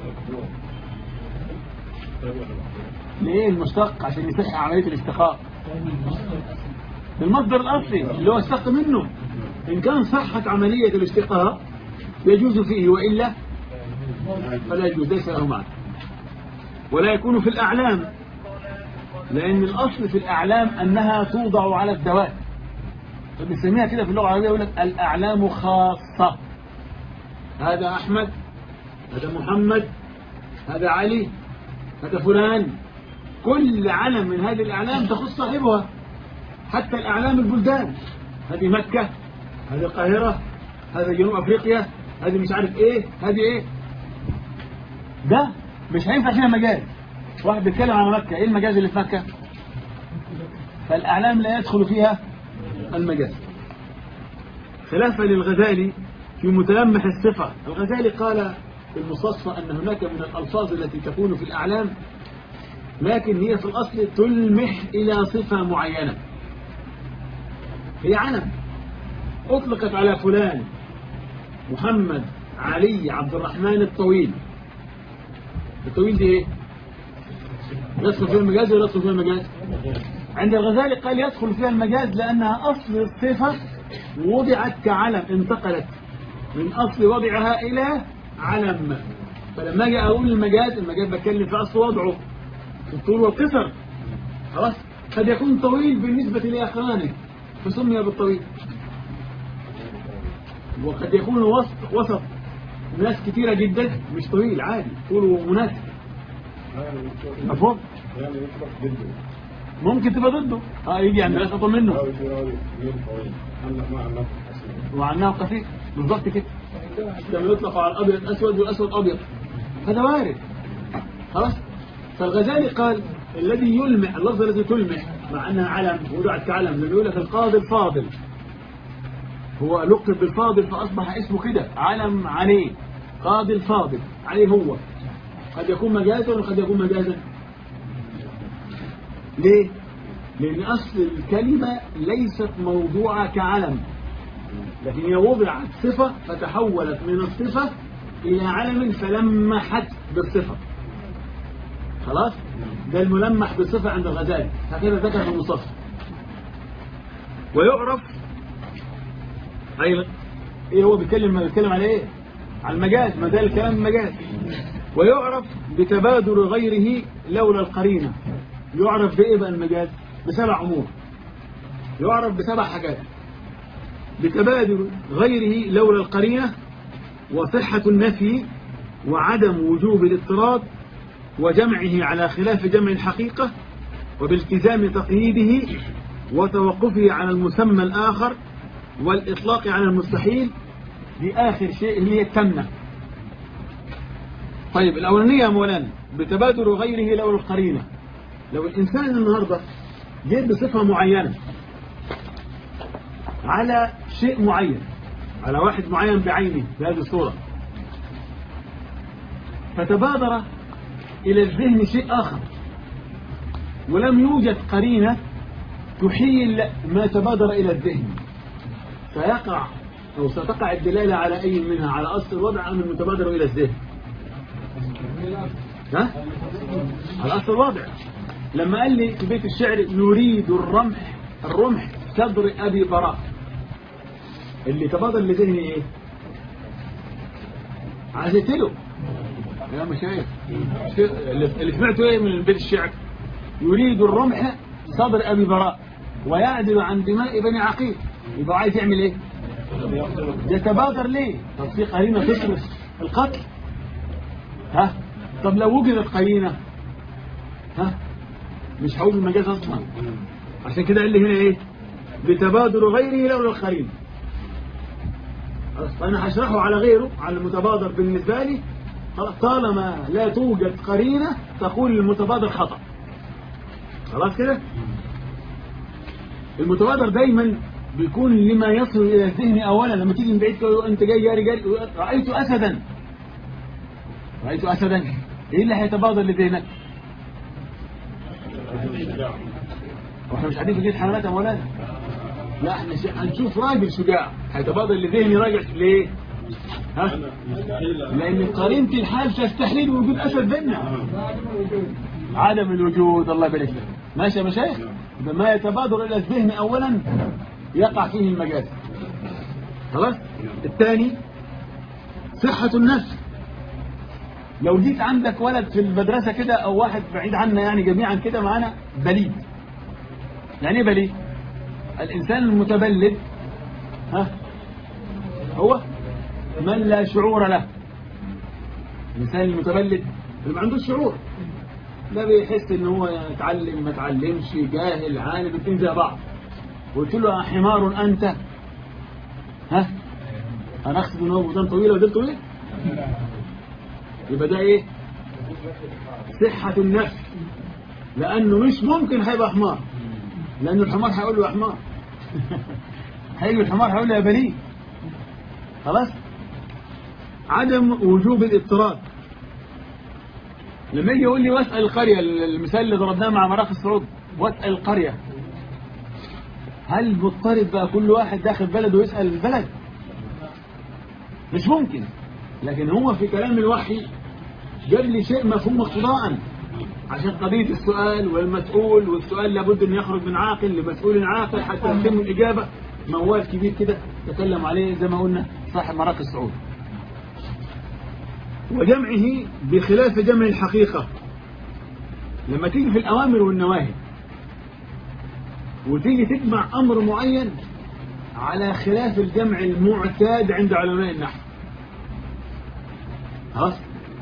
ليه المشتق عشان يصح عمليه الاشتقاق المصدر الأصلي اللي هو اشتق منه إن كان صحت عملية الاشتقاق يجوز فيه وإلا فلا يجوز ليس له معنى ولا يكون في الأعلام لأن الأصل في الأعلام أنها توضع على الدوات فبنسميها كده في اللغة العربية يقول لك الأعلام خاصة هذا أحمد هذا محمد هذا علي هذا فلان كل علم من هذه الأعلام تخص صاحبها حتى الأعلام البلدان هذه مكة هذه القاهرة هذا جنوب أفريقيا هذه مش عارف إيه هذه إيه ده مش هينفع فيها مجاز واحد بيتكلم عن مكة إيه المجاز اللي في مكة فالأعلام لا يدخل فيها المجاز خلافا للغزالي في متلمح الصفة الغزالي قال في المصصفى أن هناك من الألفاظ التي تكون في الأعلام لكن هي في الأصل تلمح إلى صفة معينة هي علم أطلقت على فلان محمد علي عبد الرحمن الطويل الطويل دي ايه يدخل فيها المجاز ولا يدخل فيها المجاز عند الغزالي قال يدخل فيها المجاز لأنها أصل الصفة وضعت كعلم انتقلت من أصل وضعها إلى علم فلما أجي أقول المجاز المجاز بتكلم في أصل وضعه في الطول والقصر خلاص قد يكون طويل بالنسبة لأخوانه فسمي بالطويل وقد يكون وسط وسط ناس كثيرة جدا مش طويل عادي طوله مناسب مفهوم يعني يطلق جدا ممكن تبقى ضده اه يجي عند ناس اطول منه أو يصير هو يوم طويل عندك مع النفس حسن وعناه قصير بالظبط كده كما يطلق على الابيض اسود والاسود ابيض هذا وارد خلاص فالغزالي قال الذي يلمح اللفظ الذي تلمح مع انها علم وضعت كعلم لما يقول لك القاضي الفاضل هو لقب بالفاضل فاصبح اسمه كده علم عليه قاضي الفاضل عليه هو قد يكون مجازا وقد يكون مجازا ليه؟ لأن أصل الكلمة ليست موضوعة كعلم لكن هي وضعت صفة فتحولت من الصفة إلى علم فلمحت بالصفة خلاص ده الملمح بالصفة عند الغزالي هكذا ذكر في المصطفى ويعرف أي إيه هو بيتكلم بيتكلم على إيه على المجاز ما ده الكلام مجاز ويعرف بتبادل غيره لولا القرينة يعرف بإيه بقى المجاز بسبع أمور يعرف بسبع حاجات بتبادل غيره لولا القرينة وصحة النفي وعدم وجوب الاضطراد وجمعه على خلاف جمع الحقيقة وبالتزام تقييده وتوقفه على المسمى الآخر والإطلاق على المستحيل دي آخر شيء اللي هي التمنة طيب الأولانية يا مولانا بتبادل غيره لولا القرينة لو الإنسان النهاردة جه بصفة معينة على شيء معين على واحد معين بعينه بهذه الصورة فتبادر إلى الذهن شيء آخر ولم يوجد قرينة تحيل ما تبادر إلى الذهن فيقع أو ستقع الدلالة على أي منها على أصل الوضع أم المتبادر إلى الذهن ها؟ على أصل الوضع لما قال لي في بيت الشعر نريد الرمح الرمح صدر أبي براء اللي تبادر لذهني إيه عزيت له يا مشايخ اللي سمعته إيه من بيت الشعر يريد الرمح صدر أبي براء ويعدل عن دماء بني عقيل يبقى عايز يعمل إيه يتبادر ليه طب في قرينة تصرف القتل ها طب لو وجدت قرينة ها مش هقول المجاز اصلا عشان كده قال لي هنا ايه بتبادر غيره لولا القرينة خلاص فانا هشرحه على غيره على المتبادر بالنسبة لي خلاص طالما لا توجد قرينة تقول المتبادر خطأ خلاص كده المتبادر دايما بيكون لما يصل إلى الذهن أولا لما تيجي من بعيد كده أنت جاي جاري جاري رأيت أسدا رأيت أسدا إيه اللي هيتبادر لذهنك واحنا مش قاعدين في جيش حملات أولا لا احنا ش- هنشوف راجل شجاع هيتبادر لذهني راجل ليه ها لأن قرينة الحال تستحيل وجود أسد بيننا عدم الوجود الله يبارك لك ماشي يا مشايخ يبقى ما يتبادر إلى الذهن أولا يقع فيه المجاز خلاص الثاني صحة النفس لو جيت عندك ولد في المدرسة كده أو واحد بعيد عنا يعني جميعا كده معانا بليد يعني ايه بليد الإنسان المتبلد ها هو من لا شعور له الإنسان المتبلد اللي ما عندوش شعور لا بيحس ان هو يتعلم ما اتعلمش جاهل عالم الاثنين زي بعض قلت له يا حمار انت ها انا اقصد ان هو ودان طويله ودان طويل يبقى ده ايه صحة النفس لانه مش ممكن هيبقى حمار لان الحمار هيقول له يا حمار هيجي الحمار هيقول له يا بليد خلاص عدم وجوب الاضطراب لما يجي يقول لي واسأل القرية المثال اللي ضربناه مع مراخ الصعود واسأل القرية هل مضطرب بقى كل واحد داخل بلده ويسأل البلد مش ممكن لكن هو في كلام الوحي جاب لي شيء مفهوم اقتضاء عشان قضية السؤال والمسؤول والسؤال لابد أن يخرج من عاقل لمسؤول عاقل حتى يتم الإجابة موال كبير كده تكلم عليه زي ما قلنا صاحب مراكز الصعود وجمعه بخلاف جمع الحقيقة لما تيجي في الأوامر والنواهي وتيجي تجمع أمر معين على خلاف الجمع المعتاد عند علماء النحو خلاص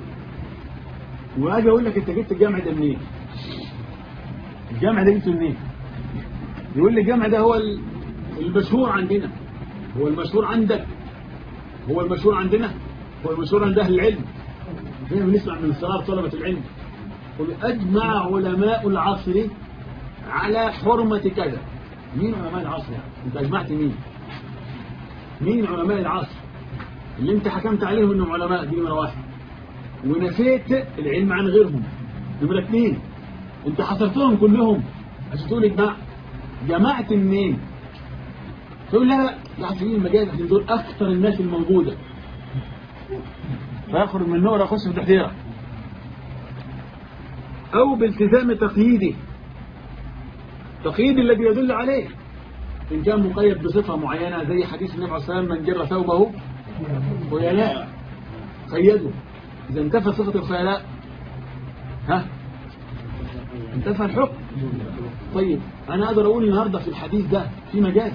واجي اقول لك انت جبت الجمع ده منين الجمع ده جبته منين يقول لي الجمع ده هو ال- المشهور عندنا هو المشهور عندك هو المشهور عندنا هو المشهور عند اهل العلم هنا بنسمع من صغار طلبة العلم قل أجمع علماء العصر على حرمة كذا مين علماء العصر يعني؟ انت أجمعت مين مين علماء العصر اللي انت حكمت عليهم انهم علماء دي نمرة واحد ونسيت العلم عن غيرهم نمرة اثنين انت حصرتهم كلهم عشان تقول اجمع جمعت منين تقول لا لا لا عارفين المجال عشان دول اكثر الناس الموجوده فيخرج من نور يخش في تحذيره او بالتزام تقييده تقييد الذي يدل عليه ان كان مقيد بصفه معينه زي حديث النبي عليه الصلاه والسلام من جر ثوبه خيلاء قيده اذا انتفى صفه الخيلاء ها انتفى الحكم طيب انا اقدر اقول النهارده في الحديث ده في مجاز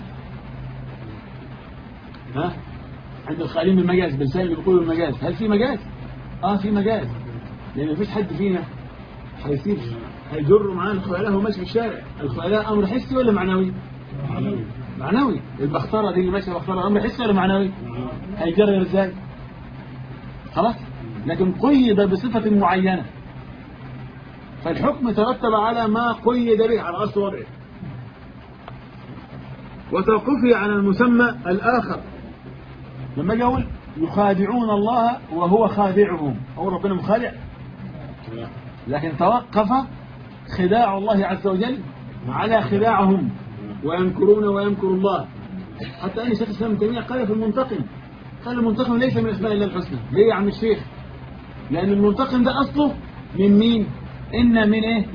ها عند الخالين بالمجاز بلسان اللي بيقولوا المجاز هل في مجاز اه في مجاز لان مفيش حد فينا هيسيب هيجر معاه الخيلاء وهو ماشي في الشارع الخيلاء امر حسي ولا معنوي معنوي البختره دي اللي ماشيه بختره امر حسي ولا معنوي هيجرر ازاي خلاص لكن قيد بصفه معينه فالحكم ترتب على ما قيد به على أصل وضعه وتوقفه على المسمى الآخر لما أجي أقول يخادعون الله وهو خادعهم هو ربنا مخادع لكن توقف خداع الله عز وجل على خداعهم ويمكرون ويمكر الله حتى أن شيخ الإسلام ابن تيمية قال في المنتقم قال المنتقم ليس من أسماء الله الحسنى ليه يا عم الشيخ لأن المنتقم ده أصله من مين إن من إيه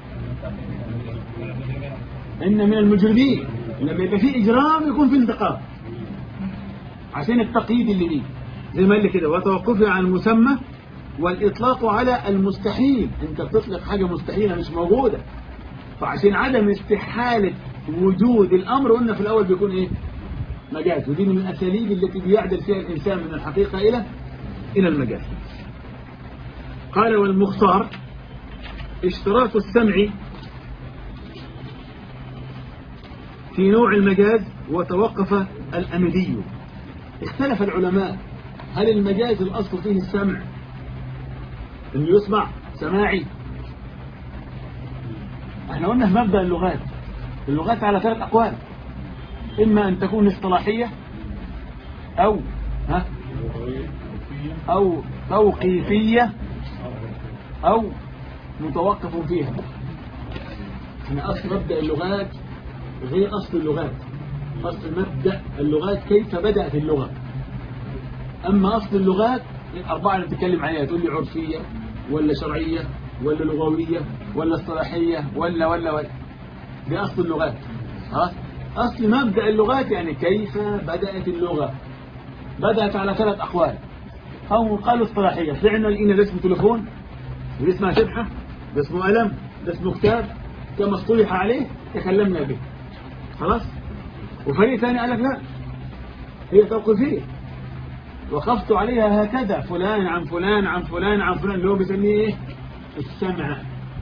إن من المجرمين لما يبقى في إجرام يكون في انتقام عشان التقييد اللي فيه زي ما قال لي كده وتوقفه عن المسمى والإطلاق على المستحيل أنت بتطلق حاجة مستحيلة مش موجودة فعشان عدم استحالة وجود الأمر قلنا في الأول بيكون إيه مجاز ودي من الأساليب التي بيعدل فيها الإنسان من الحقيقة إلى إلى المجاز قال والمختار اشتراط السمع في نوع المجاز وتوقف الأمدي اختلف العلماء هل المجاز الأصل فيه السمع انه يسمع سماعي احنا قلنا في مبدأ اللغات اللغات على ثلاث أقوال إما أن تكون اصطلاحية أو ها أو توقيفية أو متوقف فيها يعني أصل مبدأ اللغات غير أصل اللغات أصل مبدأ اللغات كيف بدأت اللغة أما أصل اللغات الأربعة اللي بتتكلم عليها تقول لي عرفية ولا شرعية ولا لغوية ولا اصطلاحية ولا ولا ولا دي أصل اللغات خلاص أصل مبدأ اللغات يعني كيف بدأت اللغة بدأت على ثلاث أقوال أو قالوا اصطلاحية فعلا لقينا ده اسمه تليفون ودي اسمها شبحة ده اسمه قلم ده اسمه كتاب كما اصطلح عليه تكلمنا به خلاص وفريق ثاني قال لك لا هي توقيفية وقفت عليها هكذا فلان عن فلان عن فلان عن فلان اللي هو بيسميه ايه السمع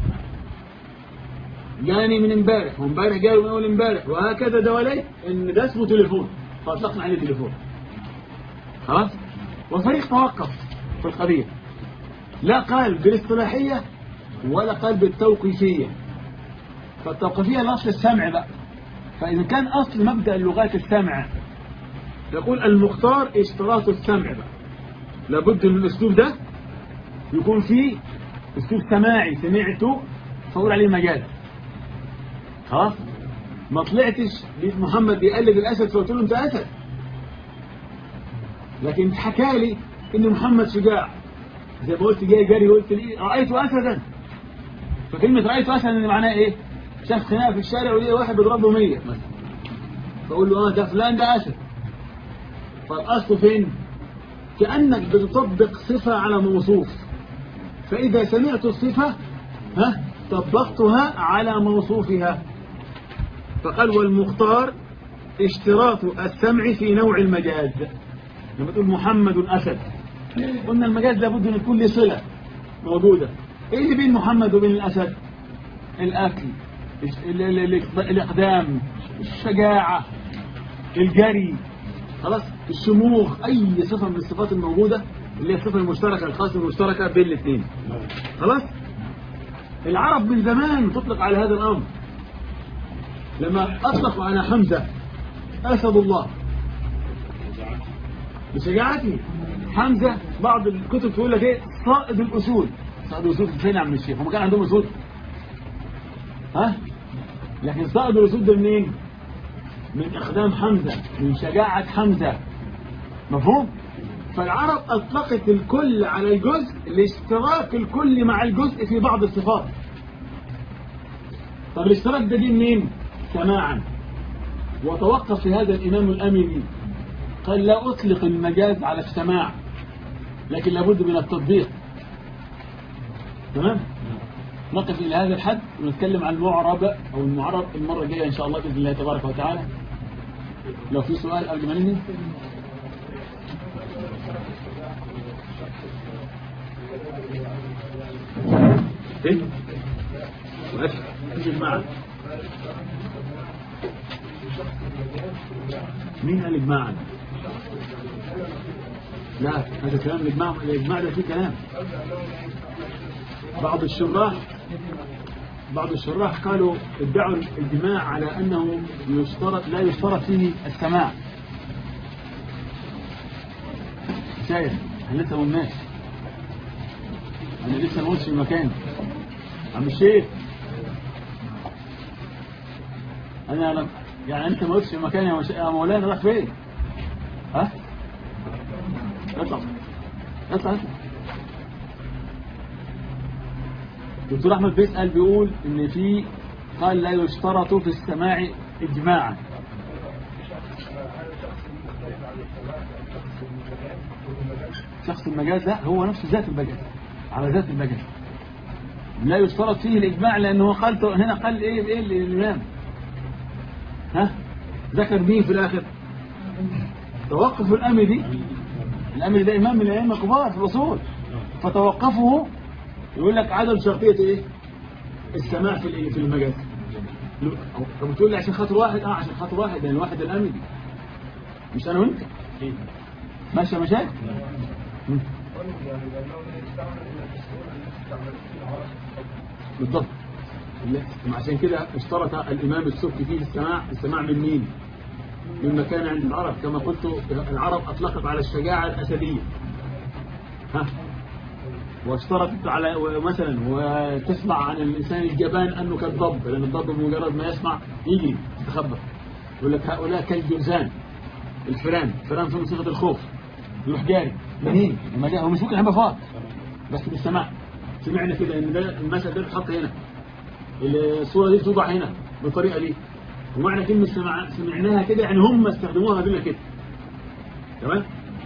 جاني من امبارح وامبارح جاي من اول امبارح وهكذا دوالي ان ده اسمه تليفون فاطلقنا عليه تليفون خلاص وفريق توقف في القضية لا قال بالاصطلاحية ولا قال بالتوقيفية فالتوقيفية الأصل السمع بقى فإذا كان أصل مبدأ اللغات السمع يقول المختار اشتراط السمع بقى لابد من الأسلوب ده يكون فيه أسلوب سماعي سمعته فأقول عليه مجاز خلاص ما طلعتش لقيت محمد بيقلد الأسد فقلت له أنت أسد لكن حكى لي إن محمد شجاع زي ما قلت جاي جري قلت لي رأيت أسدا فكلمة رأيت أسدا معناها إيه شاف خناقة في الشارع وليه واحد بيضربه 100 مثلا فأقول له اه ده فلان ده أسد فالأصل فين كأنك بتطبق صفة على موصوف فإذا سمعت الصفة ها طبقتها على موصوفها فقال والمختار اشتراط السمع في نوع المجاز لما تقول محمد أسد قلنا المجاز لابد أن يكون له صلة موجودة ايه اللي بين محمد وبين الأسد الأكل ال- ال- ال- الإقدام الشجاعة الجري خلاص الشموخ أي صفة من الصفات الموجودة اللي هي الصفة المشتركة الخاصة المشتركة بين الاثنين خلاص العرب من زمان تطلق على هذا الأمر لما أطلقوا على حمزة أسد الله بشجاعته حمزة بعض الكتب تقول لك ايه صائد الأسود صائد الأسود فين يا عم الشيخ هم كان عندهم أسود ها لكن صائد الأسود ده منين من إقدام حمزة من شجاعة حمزة مفهوم فالعرب أطلقت الكل على الجزء لاشتراك الكل مع الجزء في بعض الصفات طب الاشتراك ده جه منين سماعا وتوقف في هذا الإمام الأمري قال لا أطلق المجاز على السماع لكن لابد من التطبيق تمام نقف إلى هذا الحد ونتكلم عن المعرب أو المعرب المرة الجاية إن شاء الله بإذن الله تبارك وتعالى لو في سؤال قبل ما ننهي ايه ماشي تيجي معنا مين قال اجماعا لا هذا كلام الاجماع الاجماع ده فيه كلام بعض الشراح بعض الشراح قالوا ادعوا الاجماع على انه يشترط لا يشترط فيه السماع شايف احنا لسه ما قلناش انا لسه ما قلتش المكان عم الشيخ انا لم يعني انت ما قلتش المكان يا, مش... يا مولانا راح فين ها اطلع اطلع اطلع دكتور احمد بيسأل بيقول ان في قال لا يشترط في السماع اجماعا شخص المجاز ده هو نفس ذات المجاز على ذات المجاز لا يشترط فيه الإجماع لأنه قال هنا قال إيه إيه الإمام ها ذكر مين في الآخر توقف الأمر دي الأمر ده إمام من الأئمة الكبار في الأصول فتوقفه يقول لك عدم شرطية إيه السماع في الإيه في المجاز طب تقول لي عشان خاطر واحد اه عشان خاطر واحد لأن واحد الأمر دي مش أنا وأنت ماشي يا مشايخ بالضبط عشان كده اشترط الإمام السبكي فيه السماع السماع من مين مما كان عند العرب كما قلت العرب أطلقت على الشجاعة الأسدية ها واشترطت على مثلا وتسمع عن الإنسان الجبان أنه كالضب لأن الضب بمجرد ما يسمع يجري يتخبى يقول لك هؤلاء كالجرذان الفئران الفئران فيهم صفة الخوف يروح جاري منين لما جاء هو مش ممكن يحب فار بس بالسماع سمعنا كده ان ده المثل ده بيتحط هنا الصورة دي توضع هنا بالطريقة دي ومعنى كلمة سمع... سمعناها كده يعني هم استخدموها بينا كده تمام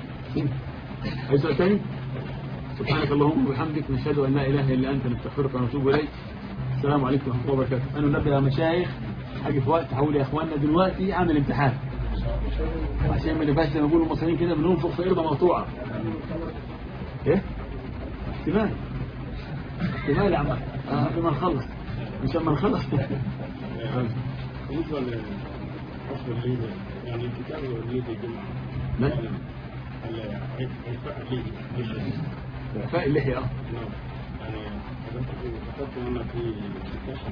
أي سؤال تاني سبحانك اللهم وبحمدك نشهد أن لا إله إلا أنت نستغفرك ونتوب إليك السلام عليكم ورحمة الله وبركاته أنا نبدأ يا مشايخ حاجة في وقت حول يا إخواننا دلوقتي عامل امتحان عشان ما نبقاش زي ما بيقولوا المصريين كده بننفخ في قربة مقطوعة إيه؟ احتمال احتمال يا عم آه، قبل ما نخلص مش لما نخلص بالنسبة لأصل الليبي يعني الكتاب الليبي جمعة من؟ العفاء الليبي إعفاء اللحية آه. نعم يعني ذكرت أن في 16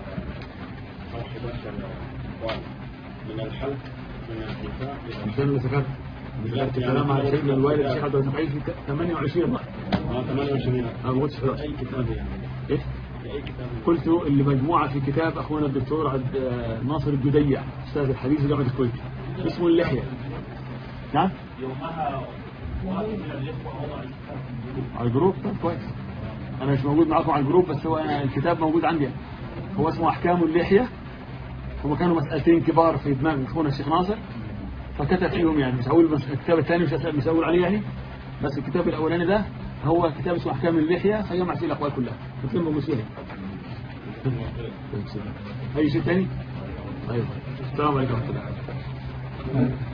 أو 11 أقوال من الحلق من العفاء إلى عشان اللي ذكرت ذكرت كلام عن سيدنا الوالد الشيخ عبد الرحمن في 28 بقى آه، 28 أنا ما قلتش 11 أي كتاب يعني إيه؟ أي كتاب قلت اللي مجموعة في كتاب أخونا الدكتور عبد آه، ناصر الجديع أستاذ الحديث في جامعة الكويت اسمه اللحية نعم يومها واحد من الإخوة وضع الكتاب على الجروب طب كويس أنا مش موجود معاكم على الجروب بس هو الكتاب موجود عندي هو اسمه أحكام اللحية هما كانوا مسألتين كبار في دماغ أخونا الشيخ ناصر فكتب فيهم يعني مش هقول بس الكتاب الثاني مش هسأل- مش هقول عليه يعني بس الكتاب الأولاني ده هو كتاب اسمه أحكام اللحية فيجمع فيه الأقوال كلها الاثنين موجود فيه أي شيء ثاني؟ طيب السلام عليكم ورحمة الله